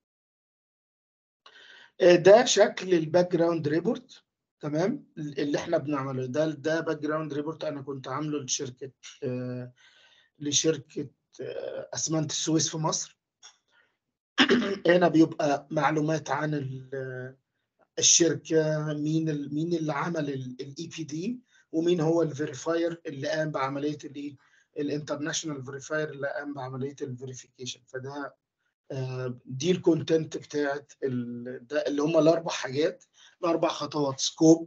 ده شكل الباك جراوند ريبورت تمام اللي احنا بنعمله ده ده باك جراوند ريبورت انا كنت عامله لشركه لشركه اسمنت السويس في مصر هنا بيبقى معلومات عن الشركه مين مين اللي عمل الاي بي دي ومين هو الفيريفاير اللي قام بعمليه الايه الانترناشونال فيريفاير اللي قام بعمليه الفيريفيكيشن فده دي الكونتنت بتاعت اللي هم الاربع حاجات الاربع خطوات سكوب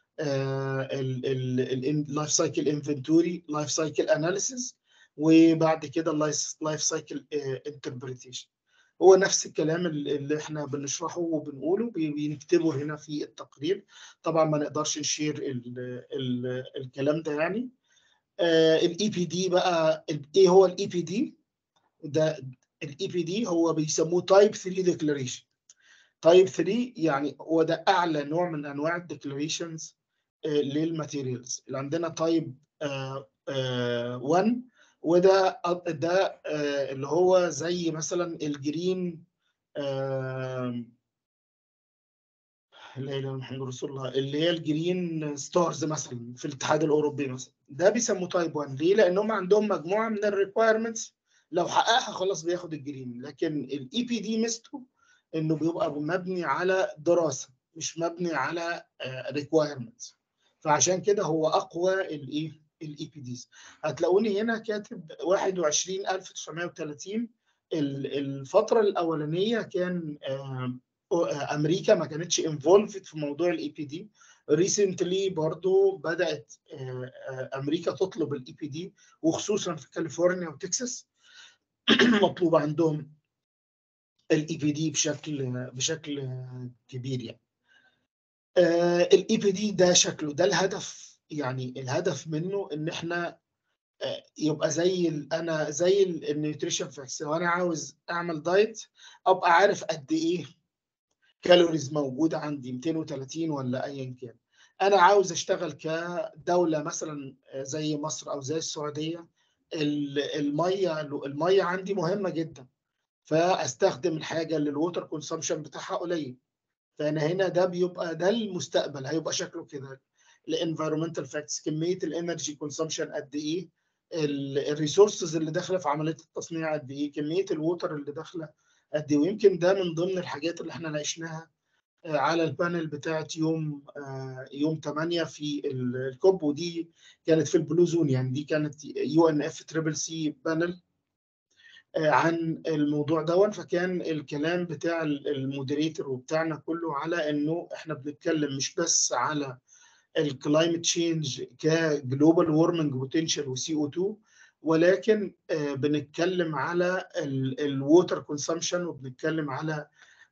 اللايف سايكل انفنتوري لايف سايكل اناليسيس وبعد كده اللايف سايكل انتربريتيشن هو نفس الكلام اللي احنا بنشرحه وبنقوله بنكتبه هنا في التقرير طبعا ما نقدرش نشير ال ال الكلام ده يعني الاي بي دي بقى ايه هو الاي بي دي ده الاي بي دي هو بيسموه تايب 3 ديكلاريشن تايب 3 يعني هو ده اعلى نوع من انواع الديكلاريشنز للماتيريالز اللي عندنا تايب 1 وده ده اللي هو زي مثلا الجرين لا اله الا محمد رسول الله اللي هي الجرين ستارز مثلا في الاتحاد الاوروبي مثلا ده بيسموه تايب 1 ليه؟ لانهم عندهم مجموعه من الريكوايرمنتس لو حققها خلاص بياخد الجرين لكن الاي بي دي ميزته انه بيبقى مبني على دراسه مش مبني على ريكوايرمنتس فعشان كده هو اقوى الايه الاي بي ديز هتلاقوني هنا كاتب 21930 الفتره الاولانيه كان امريكا ما كانتش انفولفد في موضوع الاي بي دي ريسنتلي برضو بدات امريكا تطلب الاي بي دي وخصوصا في كاليفورنيا وتكساس مطلوب عندهم الاي بي دي بشكل بشكل كبير يعني الاي بي دي ده شكله ده الهدف يعني الهدف منه ان احنا يبقى زي انا زي النيوتريشن فاكس لو انا عاوز اعمل دايت ابقى عارف قد ايه كالوريز موجوده عندي 230 ولا ايا كان انا عاوز اشتغل كدوله مثلا زي مصر او زي السعوديه الميه الميه عندي مهمه جدا فاستخدم الحاجه اللي الووتر كونسامشن بتاعها قليل فانا هنا ده بيبقى ده المستقبل هيبقى شكله كده الانفيرومنتال فاكتس كميه الانرجي كونسامشن قد ايه الريسورسز اللي داخله في عمليه التصنيع قد ايه كميه الووتر اللي داخله قد ايه ويمكن ده من ضمن الحاجات اللي احنا ناقشناها على البانل بتاعت يوم يوم 8 في الكوب ودي كانت في البلو زون يعني دي كانت يو ان اف تريبل سي بانل عن الموضوع دون فكان الكلام بتاع المودريتور وبتاعنا كله على انه احنا بنتكلم مش بس على الكلايمت تشينج كجلوبال وورمنج بوتنشال وسي او 2 ولكن بنتكلم على الووتر كونسامشن وبنتكلم على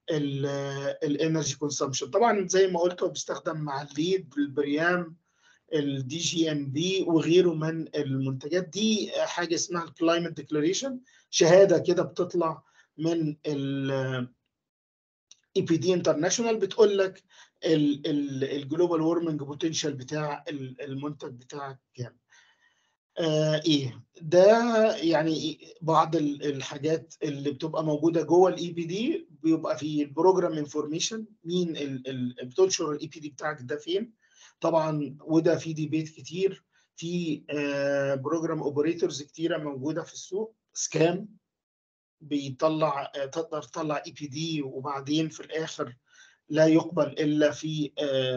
الانرجي كونسامشن طبعا زي ما قلت هو بيستخدم مع الليد البريام الدي جي ان بي وغيره من المنتجات دي حاجه اسمها الكلايمت ديكلاريشن شهاده كده بتطلع من ال اي بي دي انترناشونال بتقول لك الجلوبال وورمنج بوتنشال بتاع المنتج بتاعك كام آه ايه ده يعني بعض الحاجات اللي بتبقى موجوده جوه الاي بي دي بيبقى في البروجرام انفورميشن مين اللي بتنشر الاي بي دي بتاعك ده فين طبعا وده في ديبيت كتير في آه بروجرام اوبريتورز كتيره موجوده في السوق سكام بيطلع آه تقدر تطلع اي بي دي وبعدين في الاخر لا يقبل الا في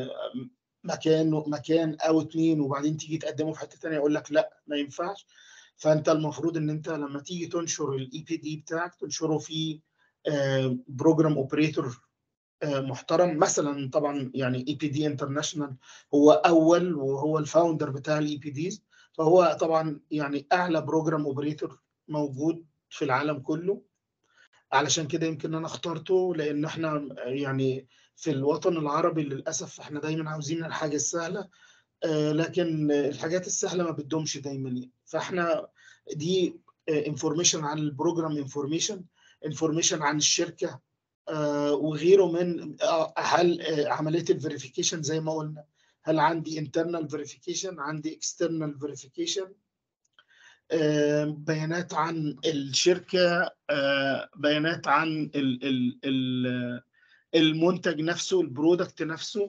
مكان مكان او اتنين وبعدين تيجي تقدمه في حته ثانيه يقول لك لا ما ينفعش فانت المفروض ان انت لما تيجي تنشر الاي بي دي بتاعك تنشره في بروجرام اوبريتور محترم مثلا طبعا يعني اي بي دي انترناشونال هو اول وهو الفاوندر بتاع الاي بي ديز فهو طبعا يعني اعلى بروجرام اوبريتور موجود في العالم كله علشان كده يمكن انا اخترته لان احنا يعني في الوطن العربي للاسف احنا دايما عاوزين الحاجه السهله آه لكن الحاجات السهله ما بتدومش دايما يعني فاحنا دي انفورميشن عن البروجرام انفورميشن انفورميشن عن الشركه آه وغيره من آه هل عمليه الفيريفيكيشن زي ما قلنا هل عندي internal فيريفيكيشن عندي external فيريفيكيشن بيانات عن الشركه بيانات عن المنتج نفسه البرودكت نفسه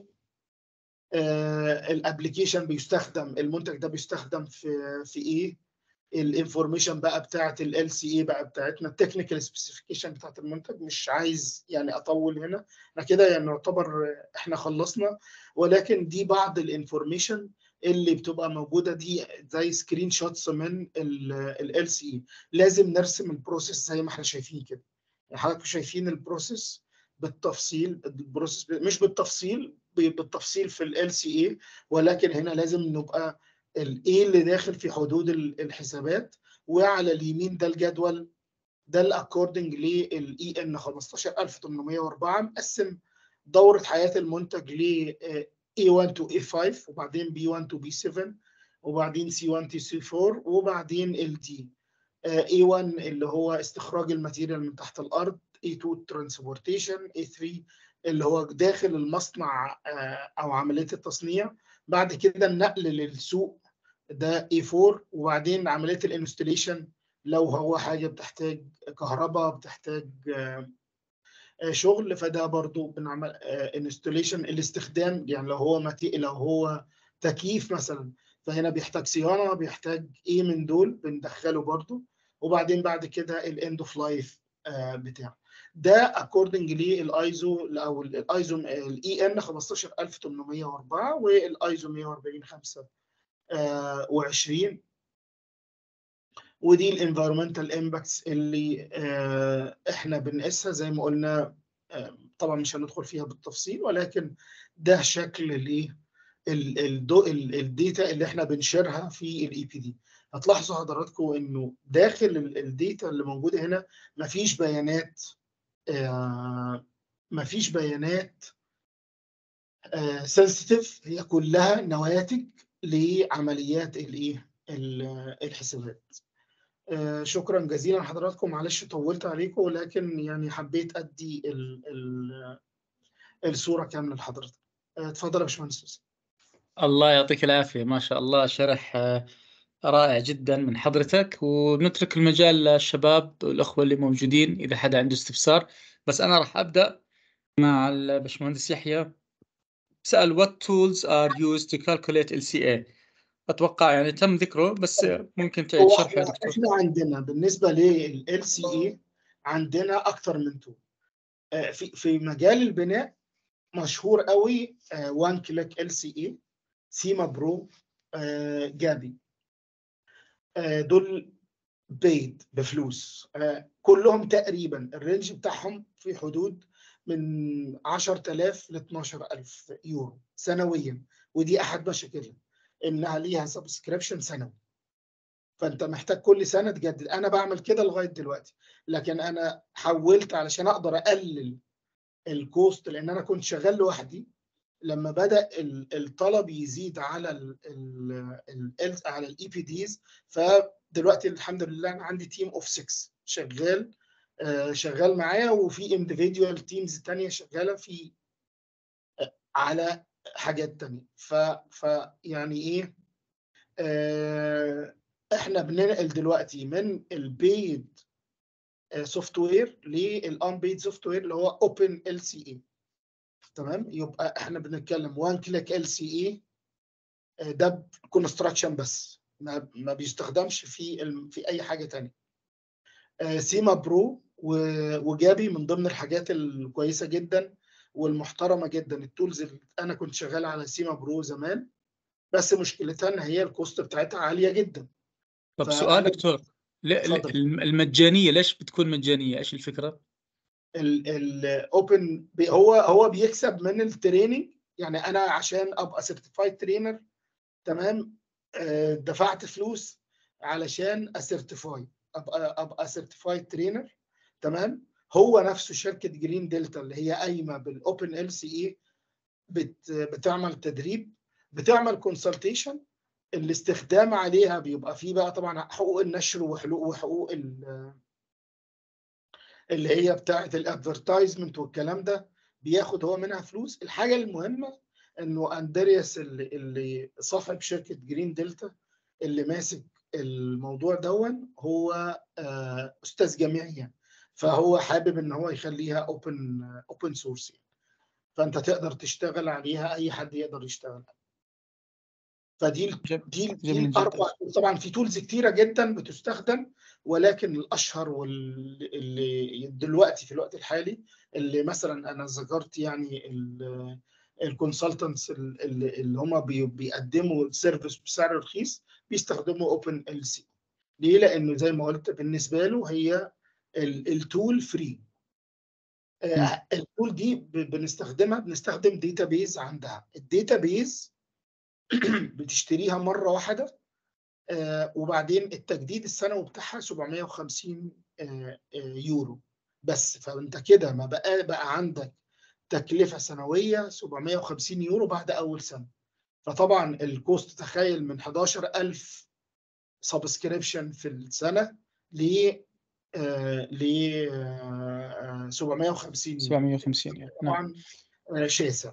الابلكيشن بيستخدم المنتج ده بيستخدم في في ايه الانفورميشن بقى بتاعت ال سي اي بقى بتاعتنا التكنيكال سبيسيفيكيشن بتاعت المنتج مش عايز يعني اطول هنا احنا كده يعني نعتبر احنا خلصنا ولكن دي بعض الانفورميشن اللي بتبقى موجوده دي زي سكرين شوتس من ال سي اي لازم نرسم البروسيس زي ما احنا شايفين كده حضراتكم شايفين البروسيس بالتفصيل البروسيس مش بالتفصيل بالتفصيل في ال سي اي ولكن هنا لازم نبقى الايه اللي داخل في حدود الحسابات وعلى اليمين ده الجدول ده الاكوردنج للاي ان 15804 مقسم دوره حياه المنتج ل A1 to A5 وبعدين B1 to B7 وبعدين C1 to C4 وبعدين ال D A1 اللي هو استخراج الماتيريال من تحت الارض A2 ترانسبورتيشن A3 اللي هو داخل المصنع او عمليه التصنيع بعد كده النقل للسوق ده A4 وبعدين عمليه الانستليشن لو هو حاجه بتحتاج كهرباء بتحتاج شغل فده برضو بنعمل انستليشن الاستخدام يعني لو هو متي لو هو تكييف مثلا فهنا بيحتاج صيانه بيحتاج ايه من دول بندخله برضو وبعدين بعد كده الاند اوف لايف بتاعه ده اكوردنج للايزو او الايزو الاي ان 15804 والايزو 140 25 ودي الانفيرمنتال امباكتس اللي احنا بنقيسها زي ما قلنا طبعا مش هندخل فيها بالتفصيل ولكن ده شكل الايه الداتا اللي احنا بنشيرها في الاي بي دي هتلاحظوا حضراتكم انه داخل الداتا اللي موجوده هنا مفيش بيانات مفيش بيانات سنسيتيف هي كلها نواتج لعمليات الايه الحسابات شكرا جزيلا لحضراتكم معلش طولت عليكم ولكن يعني حبيت ادي ال ال الصوره كامله لحضرتك اتفضل يا باشمهندس الله يعطيك العافيه ما شاء الله شرح رائع جدا من حضرتك ونترك المجال للشباب والأخوة اللي موجودين إذا حدا عنده استفسار بس أنا راح أبدأ مع البشمهندس يحيى سأل what tools are used to calculate LCA أتوقع يعني تم ذكره بس ممكن تعيد شرحه يا دكتور احنا عندنا بالنسبة لل LCA عندنا أكثر من تول في في مجال البناء مشهور قوي وان كليك ال سي اي سيما برو جابي دول بيد بفلوس كلهم تقريبا الرينج بتاعهم في حدود من 10000 ل 12000 يورو سنويا ودي احد مشاكلها انها ليها سبسكريبشن سنوي فانت محتاج كل سنه تجدد انا بعمل كده لغايه دلوقتي لكن انا حولت علشان اقدر اقلل الكوست لان انا كنت شغال لوحدي لما بدا الطلب يزيد على ال ال ال على الاي بي ديز فدلوقتي الحمد لله انا عندي تيم اوف 6 شغال شغال معايا وفي انديفيدوال تيمز تانية شغاله في على حاجات تانية ف ف يعني ايه احنا بننقل دلوقتي من البيد سوفت وير للانبيد سوفت وير اللي هو اوبن ال سي اي تمام يبقى احنا بنتكلم وان كليك ال سي اي ده كونستراكشن بس ما, ما بيستخدمش في ال... في اي حاجه ثانيه سيما برو وجابي من ضمن الحاجات الكويسه جدا والمحترمه جدا التولز اللي انا كنت شغال على سيما برو زمان بس مشكلتها ان هي الكوست بتاعتها عاليه جدا طب سؤال دكتور المجانيه ليش بتكون مجانيه ايش الفكره الاوبن هو هو بيكسب من التريننج يعني انا عشان ابقى سيرتيفايد ترينر تمام دفعت فلوس علشان اسيرتيفاي ابقى ابقى سيرتيفايد ترينر تمام هو نفسه شركه جرين دلتا اللي هي قايمه بالاوبن ال سي اي بتعمل تدريب بتعمل كونسلتيشن الاستخدام عليها بيبقى فيه بقى طبعا حقوق النشر وحقوق وحقوق اللي هي بتاعه الادفرتايزمنت والكلام ده بياخد هو منها فلوس الحاجه المهمه انه اندرياس اللي, اللي صاحب شركه جرين دلتا اللي ماسك الموضوع دون هو استاذ جامعي فهو حابب ان هو يخليها اوبن اوبن سورس فانت تقدر تشتغل عليها اي حد يقدر يشتغل عليها فدي دي دي الاربع طبعا في تولز كتيره جدا بتستخدم ولكن الاشهر واللي دلوقتي في الوقت الحالي اللي مثلا انا ذكرت يعني الكونسلتنتس اللي, اللي هم بيقدموا سيرفيس بسعر رخيص بيستخدموا اوبن ال سي ليه؟ لانه زي ما قلت بالنسبه له هي التول فري التول دي بنستخدمها بنستخدم داتا بيز عندها الداتا بيز بتشتريها مره واحده آه وبعدين التجديد السنوي بتاعها 750 آه آه يورو بس فانت كده ما بقى بقى عندك تكلفه سنويه 750 يورو بعد اول سنه فطبعا الكوست تخيل من 11000 سبسكريبشن في السنه ل ل 750 750 يعني. طبعا شاسع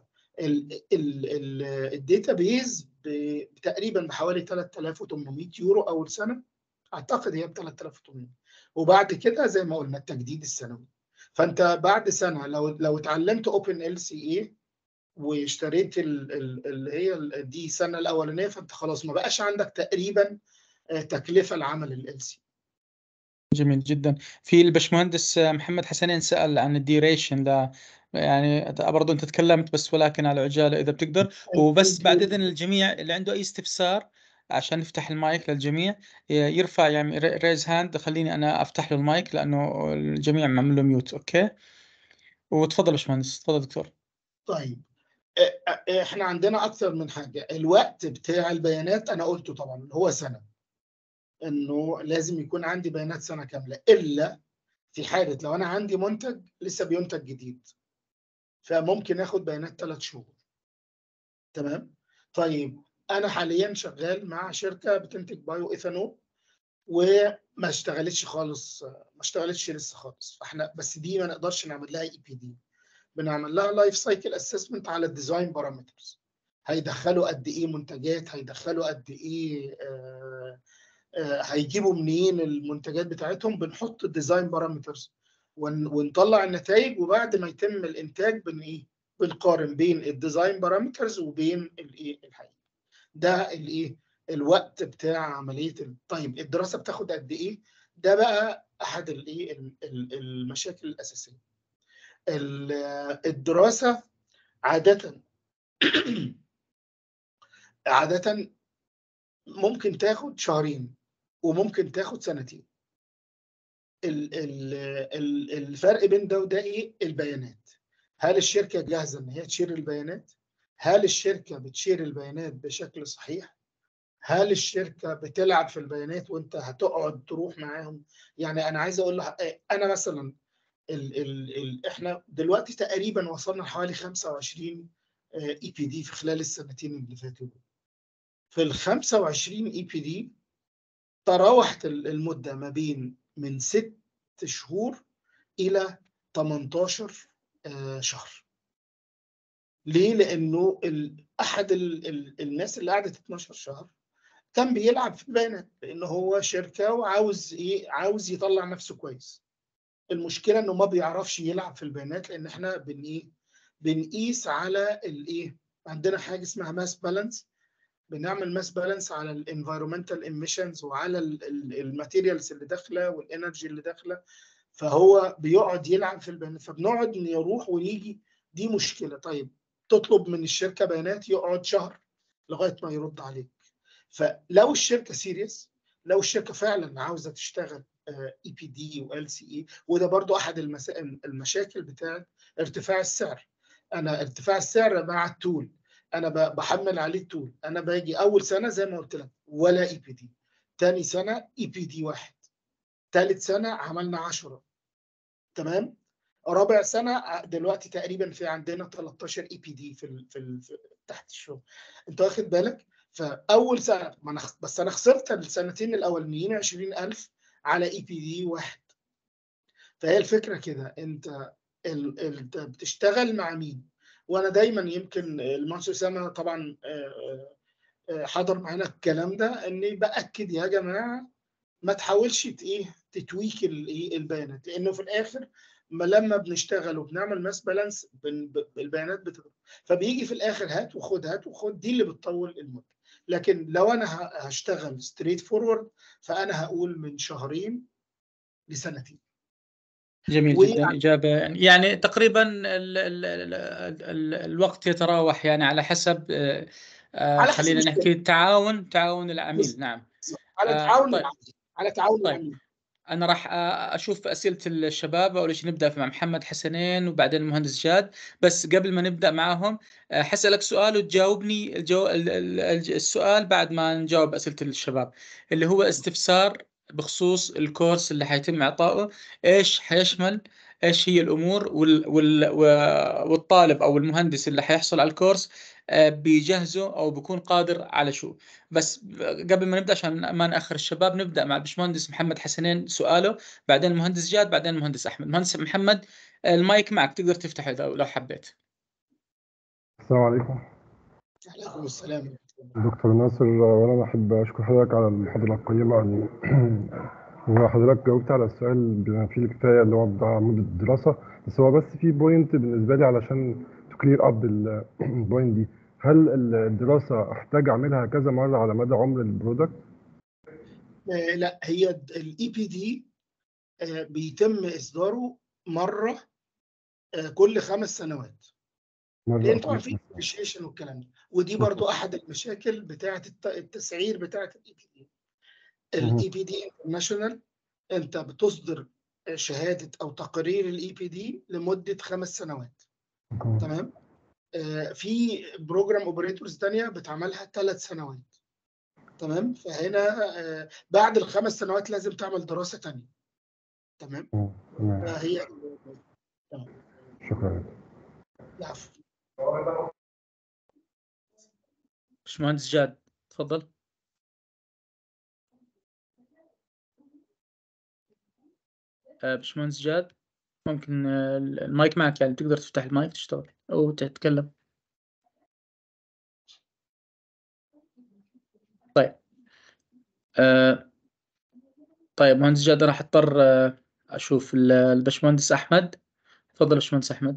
الداتا بيز تقريبا بحوالي 3800 يورو اول سنه اعتقد هي ب 3800 وبعد كده زي ما قلنا التجديد السنوي فانت بعد سنه لو لو اتعلمت اوبن ال سي اي واشتريت اللي هي دي السنه الاولانيه فانت خلاص ما بقاش عندك تقريبا تكلفه لعمل ال سي جميل جدا في البشمهندس محمد حسنين سأل عن الديوريشن ده يعني برضو انت تكلمت بس ولكن على عجاله اذا بتقدر وبس بعد اذن الجميع اللي عنده اي استفسار عشان نفتح المايك للجميع يرفع يعني ريز هاند خليني انا افتح له المايك لانه الجميع معمول له ميوت اوكي وتفضل باشمهندس تفضل دكتور طيب احنا عندنا اكثر من حاجه الوقت بتاع البيانات انا قلته طبعا هو سنه انه لازم يكون عندي بيانات سنه كامله الا في حاله لو انا عندي منتج لسه بينتج جديد فممكن اخد بيانات ثلاث شهور تمام طيب انا حاليا شغال مع شركه بتنتج بايو ايثانول وما اشتغلتش خالص ما اشتغلتش لسه خالص فاحنا بس دي ما نقدرش نعمل لها اي بي دي بنعمل لها لايف سايكل اسسمنت على الديزاين بارامترز هيدخلوا قد ايه منتجات هيدخلوا قد ايه آه آه هيجيبوا منين المنتجات بتاعتهم بنحط الديزاين بارامترز ونطلع النتائج وبعد ما يتم الانتاج بن ايه بنقارن بين الديزاين بارامترز وبين الايه الحقيقه ده الايه الوقت بتاع عمليه طيب الدراسه بتاخد قد ايه ده بقى احد الايه المشاكل الاساسيه الدراسه عاده عاده ممكن تاخد شهرين وممكن تاخد سنتين الفرق بين ده وده ايه البيانات هل الشركه جاهزه ان هي تشير البيانات هل الشركه بتشير البيانات بشكل صحيح هل الشركه بتلعب في البيانات وانت هتقعد تروح معاهم يعني انا عايز اقول لك انا مثلا ال ال ال احنا دلوقتي تقريبا وصلنا لحوالي 25 اي بي دي في خلال السنتين اللي فاتوا في ال 25 اي بي دي تراوحت المده ما بين من ست شهور الى 18 شهر ليه لانه احد الناس اللي قعدت 12 شهر كان بيلعب في البيانات لان هو شركه وعاوز ايه عاوز يطلع نفسه كويس المشكله انه ما بيعرفش يلعب في البيانات لان احنا بن ايه بنقيس على الايه عندنا حاجه اسمها ماس بالانس بنعمل ماس بالانس على الانفايرمنتال ايميشنز وعلى الماتيريالز اللي داخله والانرجي اللي داخله فهو بيقعد يلعب في البيانات فبنقعد نروح ونيجي دي مشكله طيب تطلب من الشركه بيانات يقعد شهر لغايه ما يرد عليك فلو الشركه سيريس لو الشركه فعلا عاوزه تشتغل اي بي دي وال سي اي وده برضو احد المشاكل بتاعت ارتفاع السعر انا ارتفاع السعر مع التول انا بحمل عليه التول انا باجي اول سنه زي ما قلت لك ولا اي بي دي ثاني سنه اي بي دي واحد ثالث سنه عملنا 10 تمام رابع سنه دلوقتي تقريبا في عندنا 13 اي بي دي في ال في, ال في تحت الشغل انت واخد بالك فاول سنه ما أنا بس انا خسرت السنتين الاولانيين 20000 على اي بي دي واحد فهي الفكره كده انت انت بتشتغل مع مين وانا دايما يمكن المهندس اسامه طبعا حضر معانا الكلام ده اني باكد يا جماعه ما تحاولش ايه تتويك البيانات لانه في الاخر ما لما بنشتغل وبنعمل ماس بالانس البيانات بتضرب فبيجي في الاخر هات وخد هات وخد دي اللي بتطول المده لكن لو انا هشتغل ستريت فورورد فانا هقول من شهرين لسنتين جميل جدا يعني إجابة يعني تقريبا ال ال ال ال الوقت يتراوح يعني على حسب على خلينا حسب نحكي تعاون تعاون العميل نعم على تعاون طيب. على تعاون طيب. العميل انا راح اشوف اسئله الشباب اول شيء نبدا مع محمد حسنين وبعدين المهندس جاد بس قبل ما نبدا معاهم حسألك سؤال وتجاوبني الجو... السؤال بعد ما نجاوب اسئله الشباب اللي هو استفسار بخصوص الكورس اللي حيتم اعطائه ايش حيشمل ايش هي الامور وال... وال... والطالب او المهندس اللي حيحصل على الكورس بيجهزه او بيكون قادر على شو بس قبل ما نبدا عشان ما ناخر الشباب نبدا مع البشمهندس محمد حسنين سؤاله بعدين المهندس جاد بعدين المهندس احمد المهندس محمد المايك معك تقدر تفتحه لو حبيت السلام عليكم وعليكم السلام دكتور ناصر وانا بحب اشكر حضرتك على المحاضره القيمه يعني وحضرتك جاوبت على السؤال بما فيه الكفايه اللي هو بتاع مده الدراسه بس هو بس في بوينت بالنسبه لي علشان تكلير اب البوينت دي هل الدراسه احتاج اعملها كذا مره على مدى عمر البرودكت؟ آه لا هي الاي بي دي آه بيتم اصداره مره آه كل خمس سنوات لان انتوا عارفين الابريشيشن والكلام ده ودي برضو احد المشاكل بتاعه التسعير بتاعه الاي بي دي الاي بي دي انترناشونال انت بتصدر شهاده او تقرير الاي بي دي لمده خمس سنوات تمام آه في بروجرام اوبريتورز ثانيه بتعملها ثلاث سنوات تمام فهنا آه بعد الخمس سنوات لازم تعمل دراسه ثانيه تمام فهي تمام شكرا العفو باشمهندس جاد تفضل آه، باشمهندس جاد ممكن آه، المايك معك يعني تقدر تفتح المايك تشتغل أو تتكلم طيب آه طيب مهندس جاد أنا حضطر آه أشوف ال- الباشمهندس أحمد تفضل باشمهندس أحمد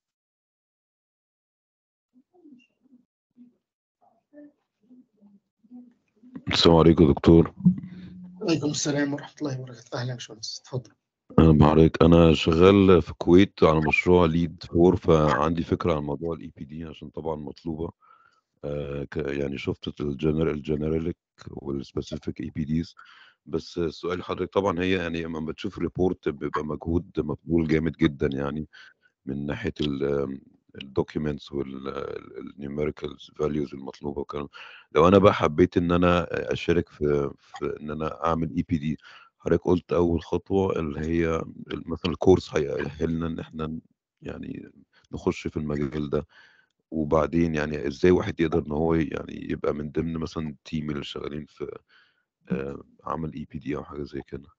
السلام عليكم يا دكتور وعليكم السلام ورحمة الله وبركاته أهلا يا باشمهندس اتفضل انا عليك انا شغال في الكويت على مشروع ليد فور فعندي فكره عن موضوع الاي بي دي عشان طبعا مطلوبه آه ك- يعني شفت الجنرال الجنراليك والسبيسيفيك اي بي ديز بس السؤال لحضرتك طبعا هي يعني لما بتشوف ريبورت بيبقى مجهود مبذول جامد جدا يعني من ناحيه الدوكيومنتس والنيوميريكال فاليوز المطلوبه وكلام لو انا بقى حبيت ان انا اشارك في, في ان انا اعمل اي بي دي حضرتك قلت اول خطوه اللي هي مثلا الكورس هيأهلنا ان احنا يعني نخش في المجال ده وبعدين يعني ازاي واحد يقدر ان هو يعني يبقى من ضمن مثلا التيم اللي شغالين في آه، عمل اي بي دي او حاجه زي كده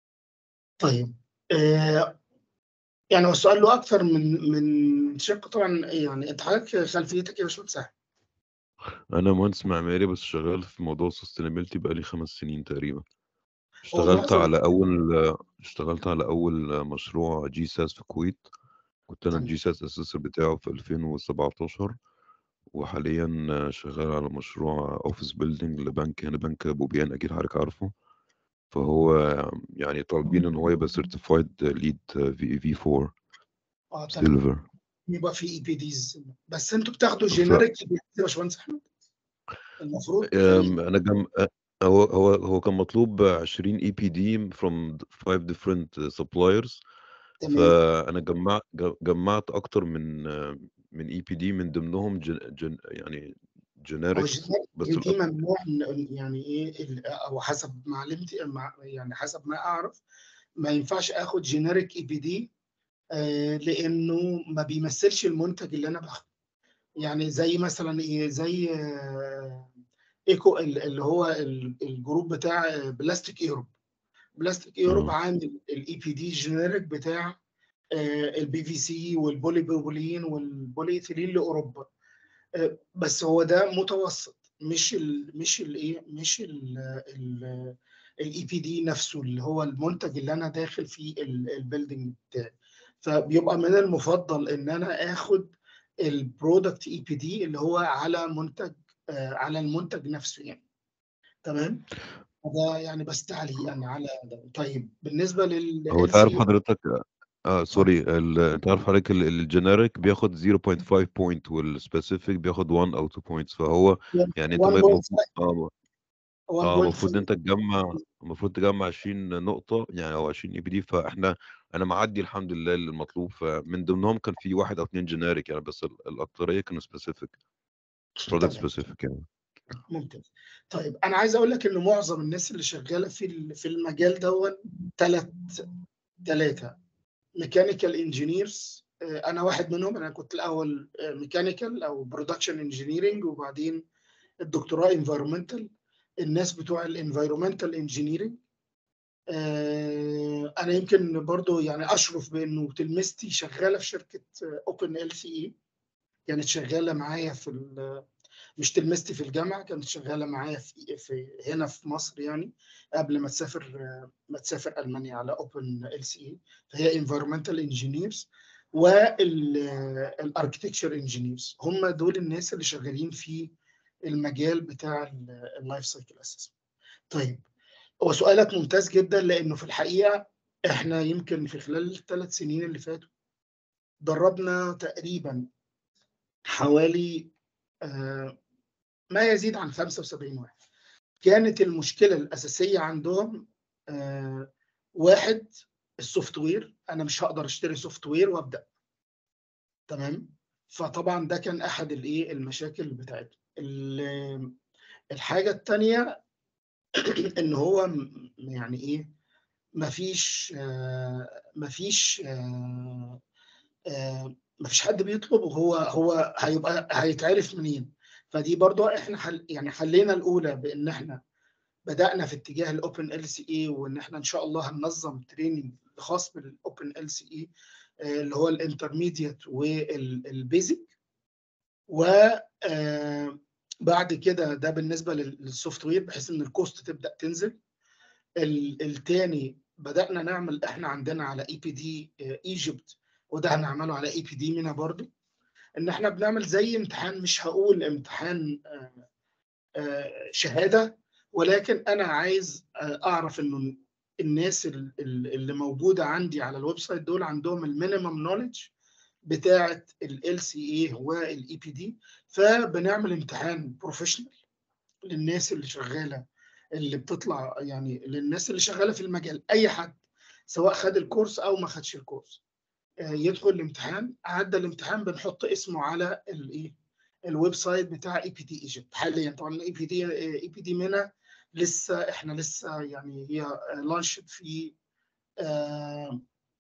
طيب آه يعني هو السؤال له أكثر من من شق طبعا يعني أنت حضرتك خلفيتك يا باشمهندس أحمد انا مهندس معماري بس شغال في موضوع السستينابيلتي بقالي خمس سنين تقريبا هو اشتغلت معظم على اول اشتغلت على اول مشروع جي ساس في الكويت كنت انا تمام الجي ساس اسيسور بتاعه في 2017 وحاليا شغال على مشروع اوفيس بيلدينج لبنك هنا بنك بوبيان اكيد حضرتك عارفه فهو يعني طالبين ان هو يبقى سيرتيفايد ليد في في 4 اه تمام سيلفر يبقى في اي بي ديز بس انتوا بتاخدوا ف جينيريك يا باشمهندس أحمد المفروض أم، انا جم... أ- هو هو هو كان مطلوب 20 اي بي دي from 5 different suppliers تمام فانا جمعت جمعت اكتر من من اي بي دي من ضمنهم جن... جن... يعني هو جينيركس الجينيريك بس دي الأك... ممنوع إن- يعني ايه ال- او حسب معلومتي مع- يعني حسب ما اعرف ما ينفعش اخد جينيريك اي بي دي لانه ما بيمثلش المنتج اللي انا باخده يعني زي مثلا ايه زي آه، ايكو ال- اللي هو ال- الجروب بتاع آه، بلاستيك ايروب بلاستيك ايروب اه عامل الاي بي دي جينيريك بتاع البي في سي والبولي بروبولين والبولي ايثيلين لاوروبا آه، بس هو ده متوسط مش ال مش الايه مش الاي بي دي نفسه اللي هو المنتج اللي انا داخل فيه البيلدينج بتاعي فبيبقى من المفضل ان انا اخد البرودكت اي بي دي اللي هو على منتج آه، على المنتج نفسه يعني تمام ده يعني بس تعليقا على ده طيب بالنسبه هو لل تعرف سي حضرتك اه سوري ال... انت عارف حضرتك ال- الجينيريك بياخد 0.5 بوينت والسبيسيفيك بياخد 1 او 2 بوينتس فهو يعني انت م... م... 1.5 اه اه المفروض انت تجمع المفروض تجمع 20 نقطة يعني او 20 اي بي دي فاحنا انا معدي الحمد لله المطلوب فمن ضمنهم كان في واحد او اثنين جينيريك يعني بس ال- الاكترية كانوا سبيسيفيك برودكت تمام سبيسيفيك يعني ممتاز طيب انا عايز اقول لك ان معظم الناس اللي شغاله في ال- في المجال دوت ثلاث ثلاثه ميكانيكال انجينيرز انا واحد منهم انا كنت الاول ميكانيكال او برودكشن انجينيرنج وبعدين الدكتوراه انفيرمنتال الناس بتوع الانفيرمنتال انجينيرنج انا يمكن برضو يعني اشرف بانه تلمستي شغاله في شركه اوبن ال سي اي كانت شغاله معايا في ال- مش تلمستي في الجامعه كانت شغاله معايا في, في هنا في مصر يعني قبل ما تسافر ما تسافر المانيا على اوبن ال سي اي فهي انفيرمنتال انجينيرز والاركتكتشر انجينيرز هم دول الناس اللي شغالين في المجال بتاع اللايف سايكل اسسمنت طيب هو سؤالك ممتاز جدا لانه في الحقيقه احنا يمكن في خلال الثلاث سنين اللي فاتوا دربنا تقريبا حوالي آه، ما يزيد عن 75 واحد كانت المشكله الاساسيه عندهم آه، واحد السوفت وير انا مش هقدر اشتري سوفت وير وابدا تمام فطبعا ده كان احد الايه المشاكل بتاعتهم ال- الحاجه الثانيه ان هو م- يعني ايه مفيش آه، مفيش آه، آه، مفيش حد بيطلب وهو هو هيبقى هيتعرف منين فدي برضو احنا حل يعني حلينا الاولى بان احنا بدانا في اتجاه الاوبن ال سي اي وان احنا ان شاء الله هننظم تريننج خاص بالاوبن ال سي اي اللي هو الانترميديت والبيزك وبعد كده ده بالنسبه للسوفت وير بحيث ان الكوست تبدا تنزل الثاني بدانا نعمل احنا عندنا على اي بي دي ايجيبت وده هنعمله على اي بي دي مينا برضو ان احنا بنعمل زي امتحان مش هقول امتحان شهاده ولكن انا عايز اعرف انه الناس اللي موجوده عندي على الويب سايت دول عندهم المينيمم نوليدج بتاعه ال سي اي والاي بي دي فبنعمل امتحان بروفيشنال للناس اللي شغاله اللي بتطلع يعني للناس اللي شغاله في المجال اي حد سواء خد الكورس او ما خدش الكورس يدخل الامتحان عدى الامتحان بنحط اسمه على الايه الويب سايت بتاع اي بي دي ايجيبت حاليا طبعا الاي بي دي اي بي دي منى لسه احنا لسه يعني هي لانشت في آه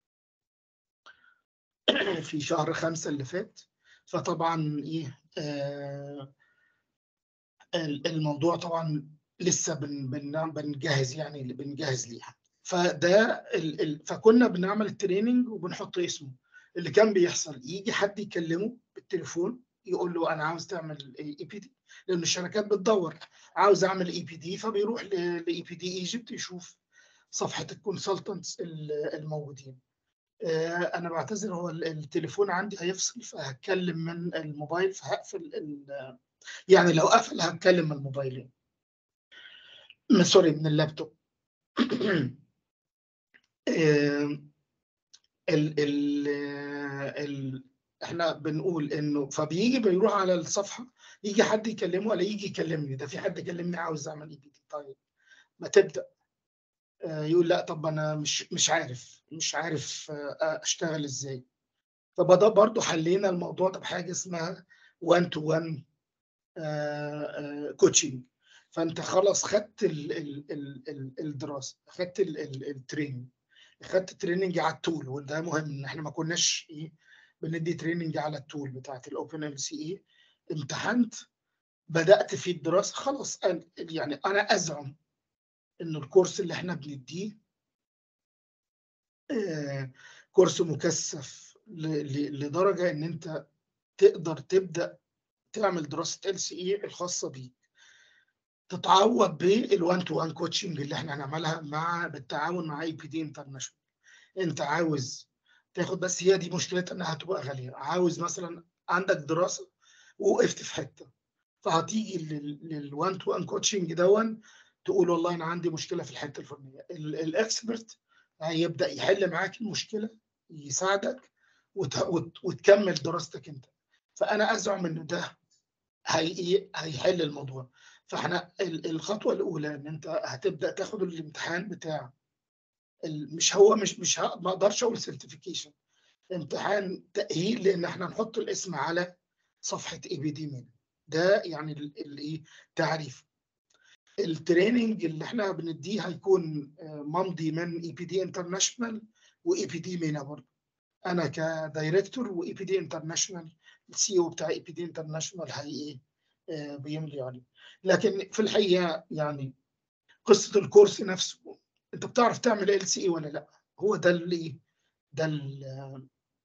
في شهر خمسة اللي فات فطبعا ايه آه الموضوع طبعا لسه بن بن بنجهز يعني بنجهز ليها فده ال ال فكنا بنعمل التريننج وبنحط اسمه اللي كان بيحصل يجي حد يكلمه بالتليفون يقول له انا عاوز تعمل اي بي دي لان الشركات بتدور عاوز اعمل اي بي دي فبيروح لاي بي دي ايجيبت يشوف صفحه الكونسلتنتس الموجودين انا بعتذر هو التليفون عندي هيفصل فهتكلم من الموبايل فهقفل يعني لو قفل هتكلم من الموبايلين من سوري من اللابتوب ال ال ال احنا بنقول انه فبيجي بيروح على الصفحه يجي حد يكلمه ولا يجي يكلمني ده في حد كلمني عاوز اعمل اي بي دي طيب ما تبدا يقول لا طب انا مش مش عارف مش عارف اشتغل ازاي فبدا برضه حلينا الموضوع ده بحاجه اسمها 1 تو 1 كوتشنج فانت خلاص خدت ال ال ال ال الدراسه خدت التريننج خدت تريننج على التول وده مهم ان احنا ما كناش ايه بندي تريننج على التول بتاعت الاوبن ال سي اي امتحنت بدات في الدراسه خلاص يعني انا ازعم انه الكورس اللي احنا بنديه آه كورس مكثف لدرجه ان انت تقدر تبدا تعمل دراسه ال سي اي الخاصه بيك تتعوض بالوان تو وان كوتشنج اللي احنا هنعملها مع بالتعاون مع اي بي دي انترناشونال انت عاوز تاخد بس هي دي مشكلتها انها هتبقى غاليه عاوز مثلا عندك دراسه ووقفت في حته فهتيجي للوان تو وان كوتشنج دون تقول والله انا عندي مشكله في الحته الفلانيه الاكسبرت هيبدا يحل معاك المشكله يساعدك وت... وت... وتكمل دراستك انت فانا ازعم انه ده هي... هيحل الموضوع فاحنا الخطوه الاولى ان انت هتبدا تاخد الامتحان بتاع مش هو مش مش ما اقدرش اقول سيرتيفيكيشن امتحان تاهيل لان احنا نحط الاسم على صفحه اي بي دي مين ده يعني الايه تعريف التريننج اللي احنا بنديه هيكون ممضي من اي بي دي انترناشونال واي بي دي مينا برضه انا كدايركتور واي بي دي انترناشونال السي او بتاع اي بي دي انترناشونال هي ايه بيمضي عليه لكن في الحقيقه يعني قصه الكورس نفسه انت بتعرف تعمل ال سي اي ولا لا هو ده اللي ده ال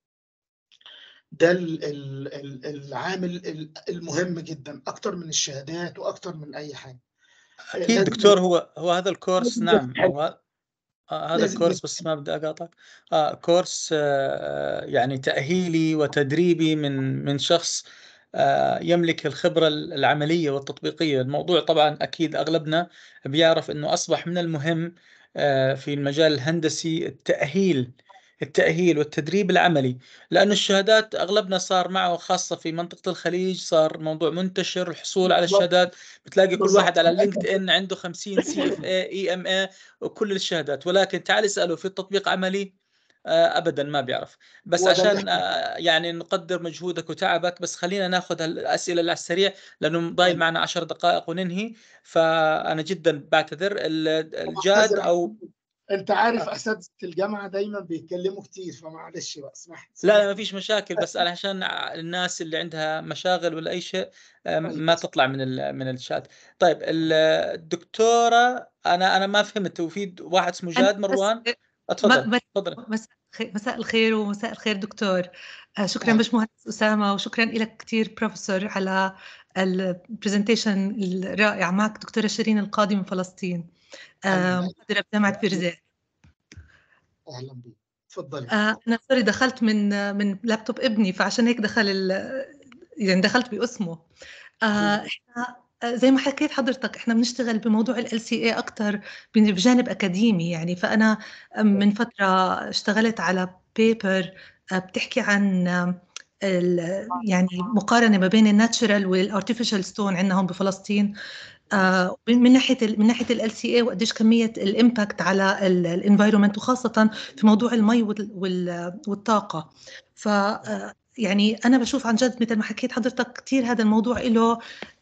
ده ال ال العامل المهم جدا اكتر من الشهادات واكتر من اي حاجه اكيد دكتور هو هو هذا الكورس نعم هو هذا الكورس بس ما بدي اقاطعك آه كورس آه يعني تاهيلي وتدريبي من من شخص آه يملك الخبره العمليه والتطبيقيه الموضوع طبعا اكيد اغلبنا بيعرف انه اصبح من المهم آه في المجال الهندسي التاهيل التأهيل والتدريب العملي لأن الشهادات أغلبنا صار معه خاصة في منطقة الخليج صار موضوع منتشر الحصول على الشهادات بتلاقي كل واحد على لينكد إن عنده 50 سي اف اي اي ام اي وكل الشهادات ولكن تعال اسأله في التطبيق عملي آه أبدا ما بيعرف بس عشان آه يعني نقدر مجهودك وتعبك بس خلينا ناخذ الأسئلة على السريع لأنه ضايل معنا 10 دقائق وننهي فأنا جدا بعتذر الجاد أو انت عارف اساتذه الجامعه دايما بيتكلموا كتير فمعلش بقى اسمح لا لا ما فيش مشاكل بس علشان الناس اللي عندها مشاغل ولا اي شيء آه، ما تطلع من من الشات طيب الدكتوره انا انا ما فهمت وفي واحد اسمه جاد مروان اتفضل تفضل مساء الخير ومساء الخير دكتور آه، شكرا باشمهندس اسامه وشكرا لك كثير بروفيسور على البرزنتيشن الرائع معك دكتوره شيرين القاضي من فلسطين محاضره بجامعه بيرزيت اهلا بك تفضلي آه انا سوري دخلت من من لابتوب ابني فعشان هيك دخل يعني دخلت باسمه آه احنا زي ما حكيت حضرتك احنا بنشتغل بموضوع ال سي اي اكثر بجانب اكاديمي يعني فانا من فتره اشتغلت على بيبر بتحكي عن يعني مقارنه ما بين الناتشرال والارتفيشال ستون عندنا هون بفلسطين آه، من ناحيه من ناحيه ال سي اي وقديش كميه الامباكت على الانفايرمنت وخاصه في موضوع المي والطاقه ف آه، يعني انا بشوف عن جد مثل ما حكيت حضرتك كثير هذا الموضوع له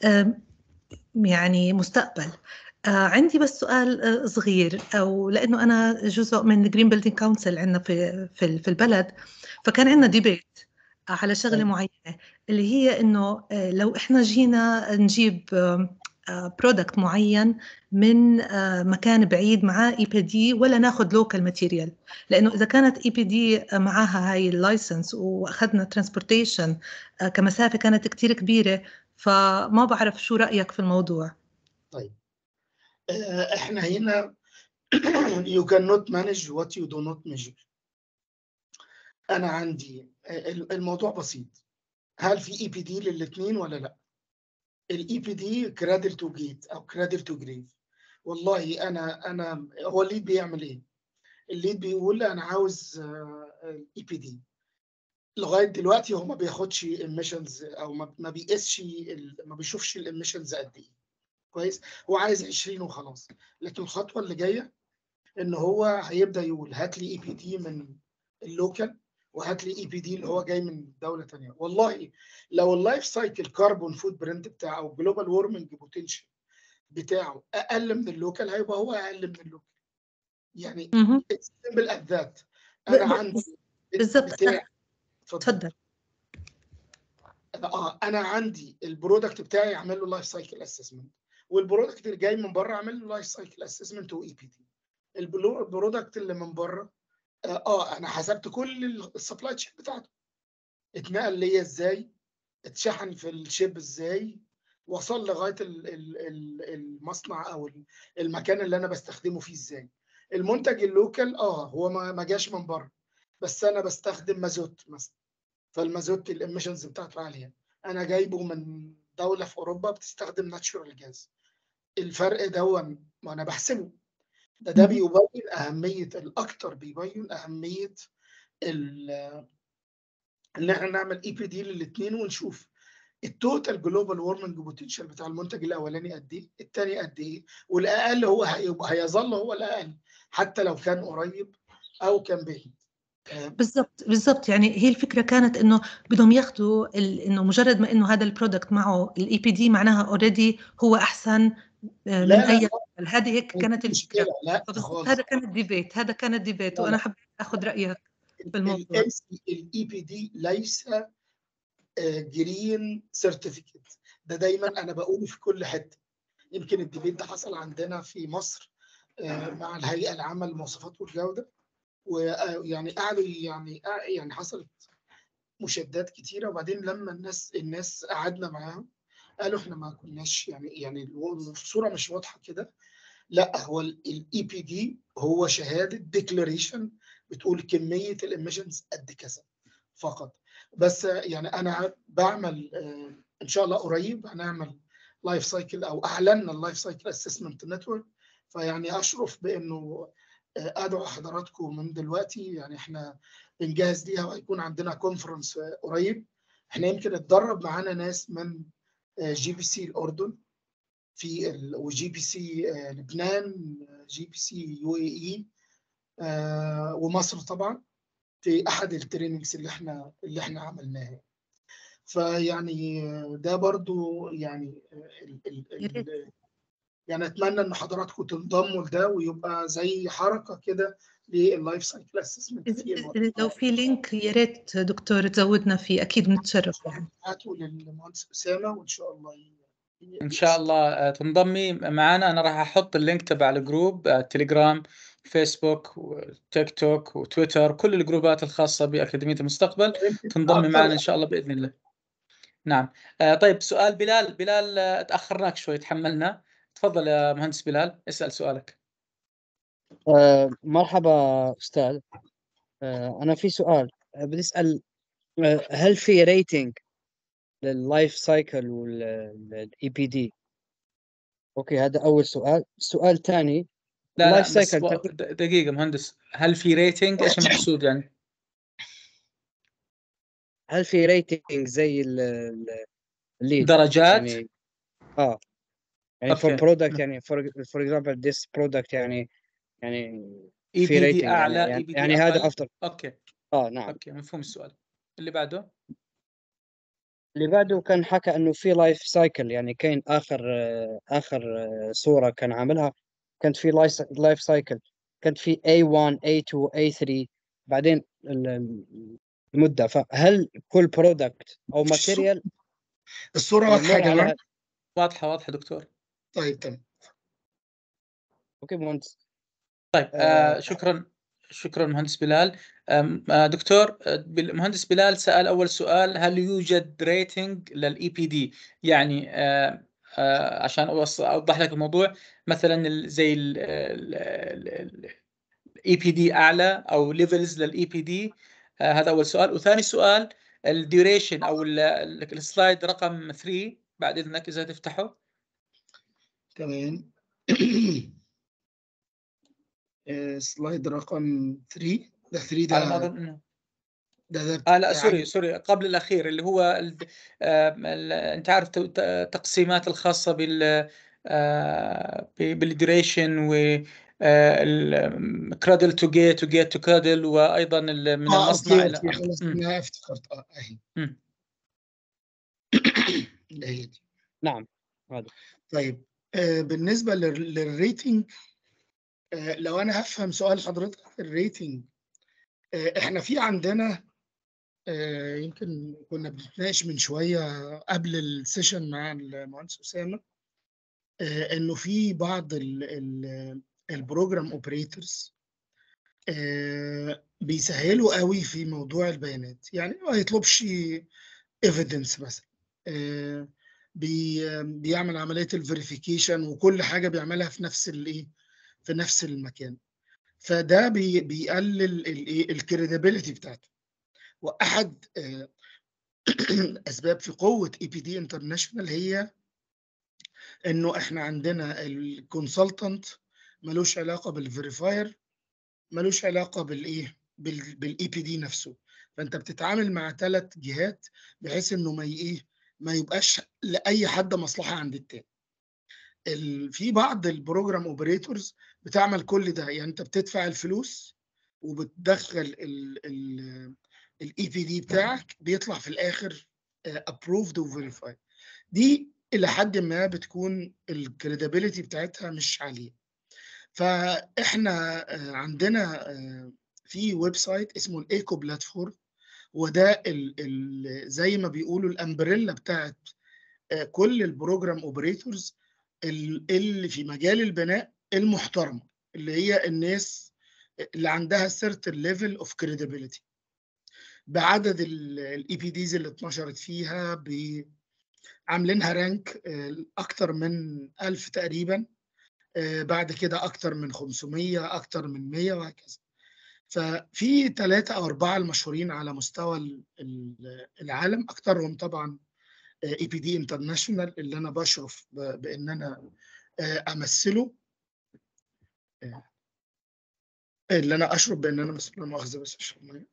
يعني مستقبل آه عندي بس سؤال آه صغير او لانه انا جزء من جرين بيلدينج كونسل عندنا في في, في البلد فكان عندنا ديبيت على شغله معينه اللي هي انه آه لو احنا جينا نجيب برودكت معين من مكان بعيد معاه اي بي دي ولا ناخذ لوكال ماتيريال لانه اذا كانت اي بي دي معاها هاي اللايسنس واخذنا ترانسبورتيشن كمسافه كانت كثير كبيره فما بعرف شو رايك في الموضوع طيب احنا هنا you cannot manage what you do not measure انا عندي الموضوع بسيط هل في اي بي دي للاثنين ولا لا الاي بي دي كرادل تو جيت او كرادل تو جريف والله انا انا هو الليد بيعمل ايه؟ الليد بيقول انا عاوز الاي بي دي لغايه دلوقتي هو ما بياخدش ايميشنز او ما بيقيسش ما بيشوفش الاميشنز قد ايه كويس هو عايز 20 وخلاص لكن الخطوه اللي جايه ان هو هيبدا يقول هات لي اي بي دي من اللوكال وهات لي اي بي دي اللي هو جاي من دوله ثانيه والله لو اللايف سايكل كربون فوت برنت بتاعه او جلوبال وورمنج بوتنشال بتاعه اقل من اللوكال هيبقى هو اقل من اللوكال يعني سمبل ات ذات انا عندي بالظبط اتفضل اه انا عندي البرودكت بتاعي اعمل له لايف سايكل اسسمنت والبرودكت اللي جاي من بره اعمل له لايف سايكل اسسمنت واي بي دي البرودكت اللي من بره اه انا حسبت كل السبلاي تشين بتاعته اتنقل ليا ازاي اتشحن في الشيب ازاي وصل لغايه المصنع او المكان اللي انا بستخدمه فيه ازاي المنتج اللوكال اه هو ما جاش من بره بس انا بستخدم مازوت مثلا فالمازوت الاميشنز بتاعته عاليه انا جايبه من دوله في اوروبا بتستخدم ناتشورال جاز الفرق ده ما انا بحسبه ده ده بيبين اهميه الاكثر بيبين اهميه ان احنا نعمل اي بي دي للاثنين ونشوف التوتال جلوبال وورمنج بوتنشال بتاع المنتج الاولاني قد ايه الثاني قد ايه والاقل هو هيبقى هيظل هو الاقل حتى لو كان قريب او كان بعيد بالضبط بالضبط يعني هي الفكره كانت انه بدهم ياخذوا انه مجرد ما انه هذا البرودكت معه الاي بي دي معناها اوريدي هو احسن من لا اي لا هذه هيك كانت مشكله الفكره لا فبالضبط خالص هذا كان الديبيت هذا كان الديبيت لا وانا لا حبيت اخذ رايك في الموضوع الاي بي دي ليس جرين سيرتيفيكت ده دايما انا بقوله في كل حته يمكن الديبيت ده حصل عندنا في مصر آه، مع الهيئه العامه للمواصفات والجوده ويعني قعدوا يعني يعني حصلت مشادات كتيره وبعدين لما الناس الناس قعدنا معاهم قالوا احنا ما كناش يعني يعني الصوره مش واضحه كده لا هو الاي بي دي هو شهاده ديكلاريشن بتقول كميه الاميشنز قد كذا فقط بس يعني انا بعمل آه، ان شاء الله قريب هنعمل لايف سايكل او اعلنا اللايف سايكل اسسمنت نتورك فيعني اشرف بانه آه، ادعو حضراتكم من دلوقتي يعني احنا بنجهز ليها وهيكون عندنا كونفرنس قريب احنا يمكن اتدرب معانا ناس من جي بي سي الاردن في ال... وجي بي سي لبنان جي بي سي يو اي اي ومصر طبعا في احد التريننجز اللي احنا اللي احنا عملناها فيعني ده برضو يعني ال ال يا ريت ال يعني اتمنى ان حضراتكم تنضموا لده ويبقى زي حركه كده لللايف سايكل اسسمنت لو في لينك يا ريت دكتور تزودنا فيه اكيد بنتشرف يعني هاتوا للمهندس اسامه وان شاء الله ان شاء الله آه، تنضمي معنا انا راح احط اللينك تبع الجروب آه، تليجرام فيسبوك وتيك توك وتويتر كل الجروبات الخاصه باكاديميه المستقبل تنضمي معنا ان شاء الله باذن الله نعم آه، طيب سؤال بلال بلال تاخرناك شوي تحملنا تفضل يا مهندس بلال اسال سؤالك آه مرحبا استاذ آه انا في سؤال بدي اسال آه هل في ريتنج لللايف سايكل والاي بي دي اوكي هذا اول سؤال السؤال الثاني لا لا بس دقيقه مهندس هل في ريتنج ايش المقصود يعني هل في ريتنج زي الليد درجات يعني اه يعني فور برودكت يعني فور فور اكزامبل ذيس برودكت يعني يعني اي في بي ريتنج دي اعلى يعني, اي يعني, بي دي يعني هذا أقل؟ افضل اوكي اه نعم اوكي مفهوم السؤال اللي بعده اللي بعده كان حكى انه في لايف سايكل يعني كان اخر آه، اخر آه، صوره كان عاملها كانت في لايف سايكل كانت في A1 A2 A3 بعدين ال- المده فهل كل برودكت او ماتيريال الصوره واضحه يا جماعه واضحه واضحه دكتور طيب تمام اوكي مهندس طيب آه شكرا شكرا مهندس بلال آم، آه دكتور آه، بال- مهندس بلال سأل أول سؤال هل يوجد ريتنج للإي بي دي يعني آه آه عشان أوص- أوضح لك الموضوع مثلا ال- زي الاي بي دي اعلى او ليفلز للاي بي دي هذا اول سؤال وثاني سؤال الديوريشن او ال- ال- السلايد رقم 3 بعد اذنك اذا تفتحه تمام آه، سلايد رقم 3 ده 3 على ما ده اظن إنه- ده ده اه لا بتاع- سوري سوري قبل الاخير اللي هو ال... آه ال... انت عارف ت- ت- تقسيمات الخاصه بال آه بالديوريشن و كرادل تو جيت وجيت تو كرادل وايضا ال- من اه المصنع اوكي الى اوكي خلاص مم. انا افتكرت اه اهي مم. ده هي دي نعم هذا طيب آه بالنسبه لل- للريتنج آه لو انا هفهم سؤال حضرتك الريتنج آه احنا في عندنا آه يمكن كنا بنتناقش من شويه قبل السيشن مع المهندس اسامه آه انه في بعض ال ال البروجرام اوبريتورز بيسهلوا قوي في موضوع البيانات يعني ما يطلبش ايفيدنس مثلا آه، بي بيعمل عمليه الفيريفيكيشن وكل حاجه بيعملها في نفس الايه في نفس المكان فده بي بيقلل الايه الكريديبيليتي بتاعته واحد آه، اسباب في قوه اي بي دي انترناشونال هي انه احنا عندنا الكونسلتنت ملوش علاقه بالفيريفاير ملوش علاقه بالايه بالاي بي دي نفسه فانت بتتعامل مع ثلاث جهات بحيث انه ما ي- ايه ما يبقاش لاي حد مصلحه عند التاني ال- في بعض البروجرام اوبريتورز بتعمل كل ده يعني انت بتدفع الفلوس وبتدخل الاي بي دي بتاعك بيطلع في الاخر ابروفد وفيريفايد دي الى حد ما بتكون الكريديبيليتي بتاعتها مش عاليه فاحنا آه، عندنا آه، في ويب سايت اسمه الايكو بلاتفورم وده ال ال زي ما بيقولوا الامبريلا بتاعت آه، كل البروجرام اوبريتورز اللي في مجال البناء المحترمه اللي هي الناس اللي عندها certain ليفل اوف credibility بعدد الاي بي ديز اللي اتنشرت فيها ب- عاملينها رانك اكتر من 1000 تقريبا آه، بعد كده اكتر من 500 اكتر من 100 وهكذا ففي ثلاثة أو أربعة المشهورين على مستوى ال- ال- العالم أكثرهم طبعا اي بي دي انترناشونال اللي أنا بشرف ب- بإن أنا آه، أمثله آه، اللي أنا أشرف بإن أنا أمثله لا مؤاخذة بس أشرب مية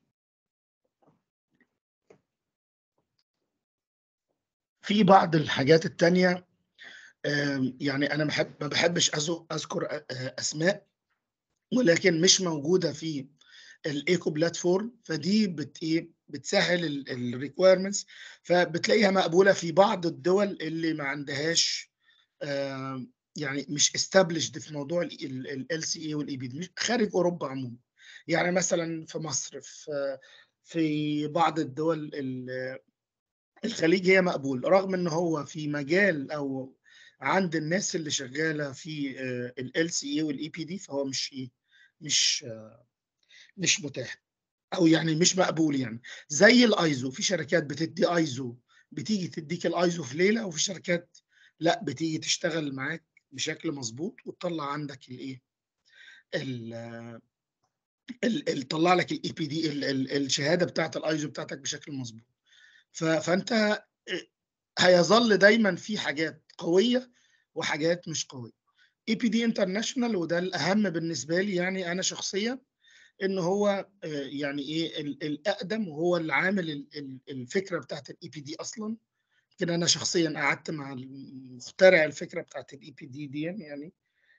في بعض الحاجات التانية آم، يعني أنا بحب ما بحبش أزو- أذكر آه، أسماء ولكن مش موجودة في الايكو بلاتفورم فدي بت ايه بتسهل الريكويرمنتس فبتلاقيها مقبوله في بعض الدول اللي ما عندهاش يعني مش established في موضوع ال سي اي والاي بي دي خارج اوروبا عموما يعني مثلا في مصر في في بعض الدول الخليج هي مقبول رغم ان هو في مجال او عند الناس اللي شغاله في ال سي اي والاي بي دي فهو مش ايه مش مش متاح او يعني مش مقبول يعني زي الايزو في شركات بتدي ايزو بتيجي تديك الايزو في ليله وفي شركات لا بتيجي تشتغل معاك بشكل مظبوط وتطلع عندك الايه ال تطلع لك الاي بي دي الشهاده بتاعت الايزو بتاعتك بشكل مظبوط فانت هيظل دايما في حاجات قويه وحاجات مش قويه اي بي دي انترناشونال وده الاهم بالنسبه لي يعني انا شخصيا ان هو يعني ايه الاقدم وهو اللي عامل الفكره بتاعت الاي بي دي اصلا يمكن انا شخصيا قعدت مع مخترع الفكره بتاعت الاي بي دي دي يعني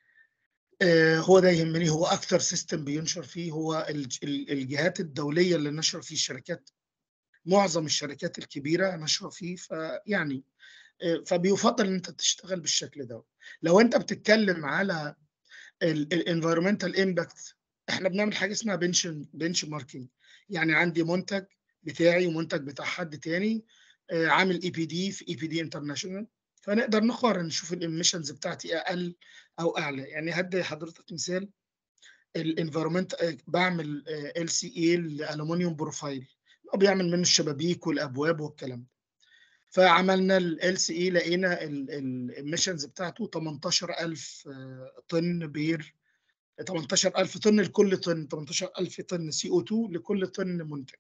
هو ده يهمني هو اكثر سيستم بينشر فيه هو الجهات الدوليه اللي نشر فيه الشركات معظم الشركات الكبيره نشر فيه فيعني فبيفضل ان انت تشتغل بالشكل ده لو انت بتتكلم على الانفيرمنتال امباكت احنا بنعمل حاجه اسمها بنش بنش ماركينج يعني عندي منتج بتاعي ومنتج بتاع حد تاني عامل اي بي دي في اي بي دي انترناشونال فنقدر نقارن نشوف الاميشنز بتاعتي اقل او اعلى يعني هدي حضرتك مثال الانفيرمنت بعمل ال سي اي الالومنيوم بروفايل بيعمل منه الشبابيك والابواب والكلام ده فعملنا ال سي اي لقينا الاميشنز بتاعته 18000 طن بير 18000 طن لكل طن 18000 طن سي او 2 لكل طن منتج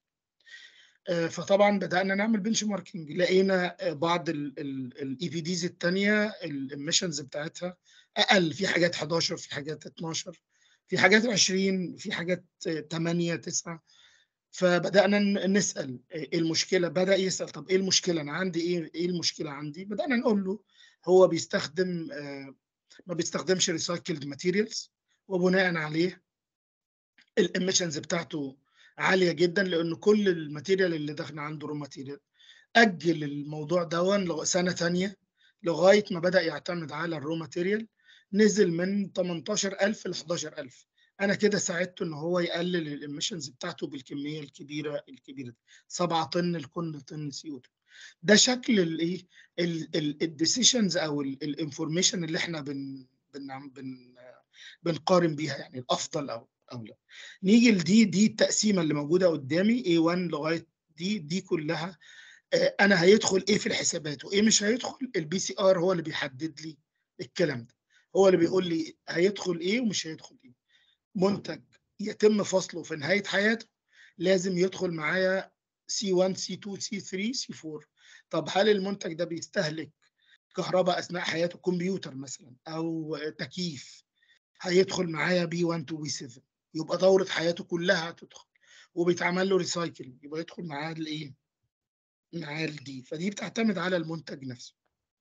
فطبعا بدانا نعمل بنش ماركينج لقينا بعض الاي في ديز الثانيه الاميشنز بتاعتها اقل في حاجات 11 في حاجات 12 في حاجات 20 في حاجات 8 9 فبدانا نسال ايه المشكله بدا يسال طب ايه المشكله انا عندي ايه ايه المشكله عندي بدانا نقول له هو بيستخدم ما بيستخدمش ريسايكلد ماتيريالز وبناء عليه الاميشنز بتاعته عاليه جدا لان كل الماتيريال اللي داخل عنده رو ماتيريال اجل الموضوع دون سنه ثانيه لغايه ما بدا يعتمد على الرو ماتيريال نزل من 18000 ل 11000 انا كده ساعدته ان هو يقلل الاميشنز بتاعته بالكميه الكبيره الكبيره دي 7 طن لكل طن سي او ده شكل الايه الديسيشنز او الانفورميشن اللي احنا بن بن بن بنقارن بيها يعني الافضل او او لا نيجي لدي دي التقسيمه اللي موجوده قدامي A1 لغايه دي دي كلها انا هيدخل ايه في الحسابات وايه مش هيدخل البي سي ار هو اللي بيحدد لي الكلام ده هو اللي بيقول لي هيدخل ايه ومش هيدخل ايه منتج يتم فصله في نهايه حياته لازم يدخل معايا سي 1 سي 2 سي 3 سي 4 طب هل المنتج ده بيستهلك كهرباء اثناء حياته كمبيوتر مثلا او تكييف هيدخل معايا بي 1 تو بي 7 يبقى دوره حياته كلها هتدخل وبيتعمل له ريسايكل يبقى يدخل معاه الايه معاه الدي فدي بتعتمد على المنتج نفسه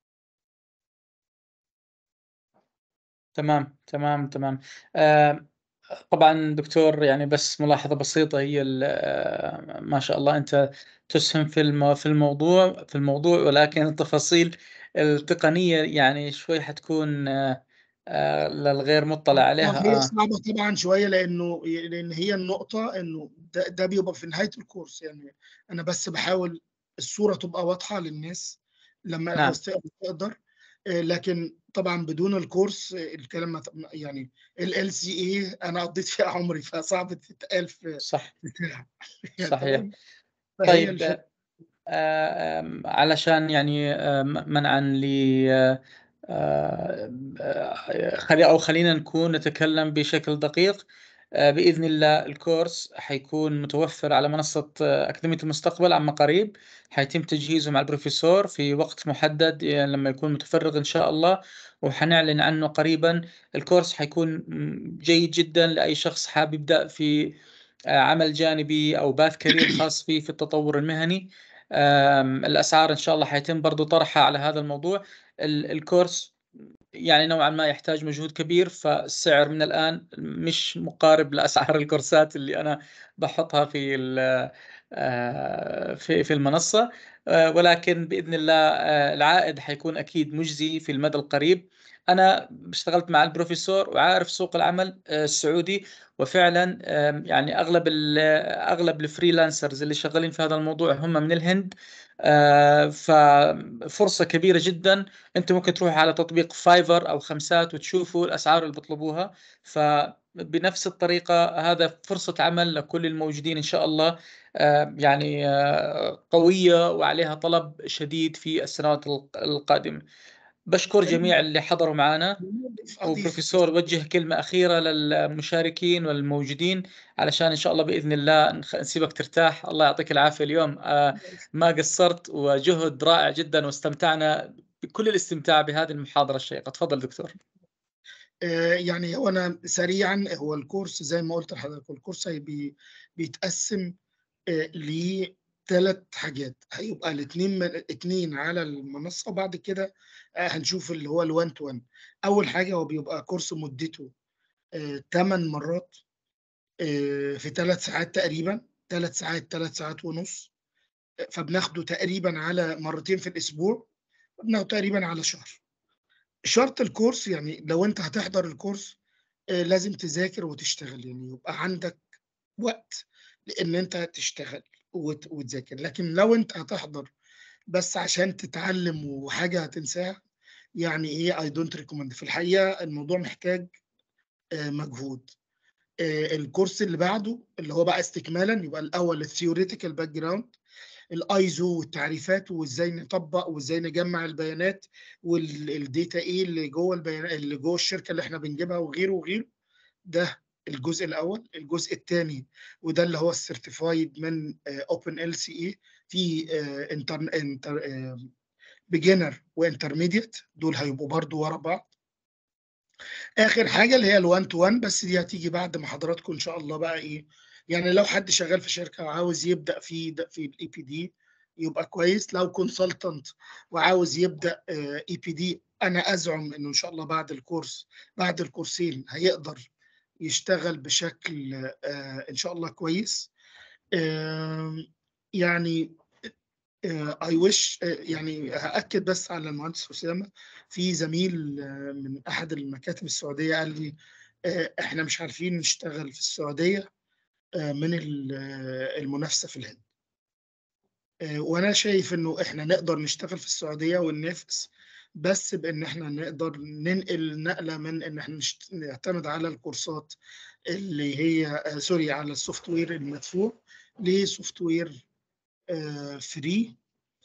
تمام تمام تمام آه طبعا دكتور يعني بس ملاحظة بسيطة هي ما شاء الله أنت تسهم في في الموضوع في الموضوع ولكن التفاصيل التقنية يعني شوي حتكون آه للغير مطلع عليها هي صعبة طبعا شوية لأنه لأن هي النقطة إنه ده, ده بيبقى في نهاية الكورس يعني أنا بس بحاول الصورة تبقى واضحة للناس لما نعم. تقدر لكن طبعا بدون الكورس الكلام يعني ال سي اي انا قضيت فيها عمري فصعب تتقال في صح بتاع صحيح طيب آه علشان يعني آه منعا ل آه خلي او خلينا نكون نتكلم بشكل دقيق باذن الله الكورس حيكون متوفر على منصه اكاديميه المستقبل عما قريب حيتم تجهيزه مع البروفيسور في وقت محدد لما يكون متفرغ ان شاء الله وحنعلن عنه قريبا الكورس حيكون جيد جدا لاي شخص حابب يبدا في عمل جانبي او باث كارير خاص فيه في التطور المهني الاسعار ان شاء الله حيتم برضو طرحها على هذا الموضوع الكورس يعني نوعا ما يحتاج مجهود كبير فالسعر من الآن مش مقارب لأسعار الكورسات اللي أنا بحطها في آه، في في المنصة آه، ولكن بإذن الله آه، العائد حيكون أكيد مجزي في المدى القريب أنا اشتغلت مع البروفيسور وعارف سوق العمل السعودي وفعلا يعني أغلب أغلب الفريلانسرز اللي شغالين في هذا الموضوع هم من الهند ففرصة كبيرة جدا أنت ممكن تروح على تطبيق فايفر أو خمسات وتشوفوا الأسعار اللي بيطلبوها فبنفس الطريقة هذا فرصة عمل لكل الموجودين إن شاء الله آه، يعني آه، قوية وعليها طلب شديد في السنوات القادمة بشكر جميع اللي حضروا معنا وبروفيسور وجه كلمة أخيرة للمشاركين والموجودين علشان إن شاء الله بإذن الله نسيبك ترتاح الله يعطيك العافية اليوم آه، ما قصرت وجهد رائع جدا واستمتعنا بكل الاستمتاع بهذه المحاضرة الشيقة تفضل دكتور يعني هو أنا سريعا هو الكورس زي ما قلت لحضرتك الكورس بيتقسم لثلاث حاجات هيبقى الاثنين اثنين على المنصه وبعد كده آه، هنشوف اللي هو الوان تو 1 اول حاجه هو بيبقى كورس مدته 8 آه، مرات آه، في ثلاث ساعات تقريبا ثلاث ساعات ثلاث ساعات ونص فبناخده تقريبا على مرتين في الاسبوع بناخده تقريبا على شهر شرط الكورس يعني لو انت هتحضر الكورس لازم تذاكر وتشتغل يعني يبقى عندك وقت لان انت تشتغل وتذاكر لكن لو انت هتحضر بس عشان تتعلم وحاجه هتنساها يعني ايه اي دونت ريكومند في الحقيقه الموضوع محتاج آه، مجهود آه، الكورس اللي بعده اللي هو بقى استكمالا يبقى الاول الثيوريتيكال باك جراوند الايزو والتعريفات وازاي نطبق وازاي نجمع البيانات والديتا ايه اللي جوه البيانات اللي جوه الشركه اللي احنا بنجيبها وغيره وغيره ده الجزء الاول الجزء الثاني وده اللي هو السيرتيفايد من اوبن ال سي اي في انتر بيجنر وانترميديت دول هيبقوا برضو ورا بعض اخر حاجه اللي هي ال1 تو 1 بس دي هتيجي بعد ما حضراتكم ان شاء الله بقى ايه يعني لو حد شغال في شركه وعاوز يبدا في في الاي بي دي يبقى كويس لو كونسلتنت وعاوز يبدا اي بي دي انا ازعم انه ان شاء الله بعد الكورس بعد الكورسين هيقدر يشتغل بشكل آه، ان شاء الله كويس يعني اي آه، ويش آه، يعني هاكد بس على المهندس اسامه في زميل من احد المكاتب السعوديه قال لي احنا مش عارفين نشتغل في السعوديه من المنافسه في الهند وانا شايف انه احنا نقدر نشتغل في السعوديه وننافس بس بان احنا نقدر ننقل نقله من ان احنا نعتمد على الكورسات اللي هي آه، سوري على السوفت وير المدفوع لسوفت وير فري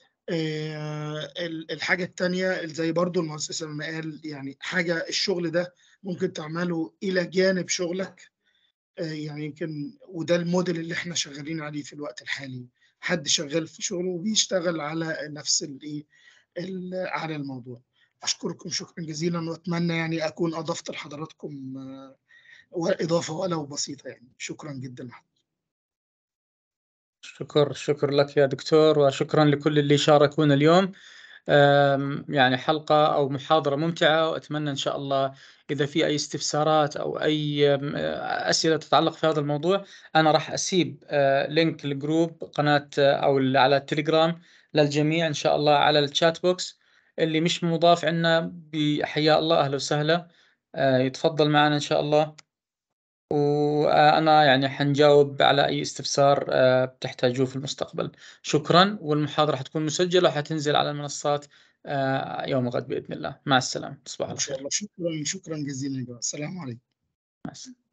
الحاجة الثانيه زي برضو المؤسسة لما قال يعني حاجة الشغل ده ممكن تعمله إلى جانب شغلك آه، يعني يمكن وده الموديل اللي احنا شغالين عليه في الوقت الحالي حد شغال في شغله وبيشتغل على نفس الايه على الموضوع أشكركم شكرا جزيلا وأتمنى يعني أكون أضفت لحضراتكم آه، إضافة ولو بسيطة يعني شكرا جدا شكر شكر لك يا دكتور وشكرا لكل اللي شاركونا اليوم يعني حلقة أو محاضرة ممتعة وأتمنى إن شاء الله إذا في أي استفسارات أو أي أسئلة تتعلق في هذا الموضوع أنا راح أسيب آه، لينك الجروب قناة آه، أو على التليجرام للجميع إن شاء الله على الشات بوكس اللي مش مضاف عنا بحياء الله أهلا وسهلا آه، يتفضل معنا إن شاء الله وأنا يعني حنجاوب على أي استفسار آه، بتحتاجوه في المستقبل شكرا والمحاضرة حتكون مسجلة وحتنزل على المنصات آه، يوم غد بإذن الله مع السلامة تصبحوا على خير شكرا شكرا جزيلا السلام عليكم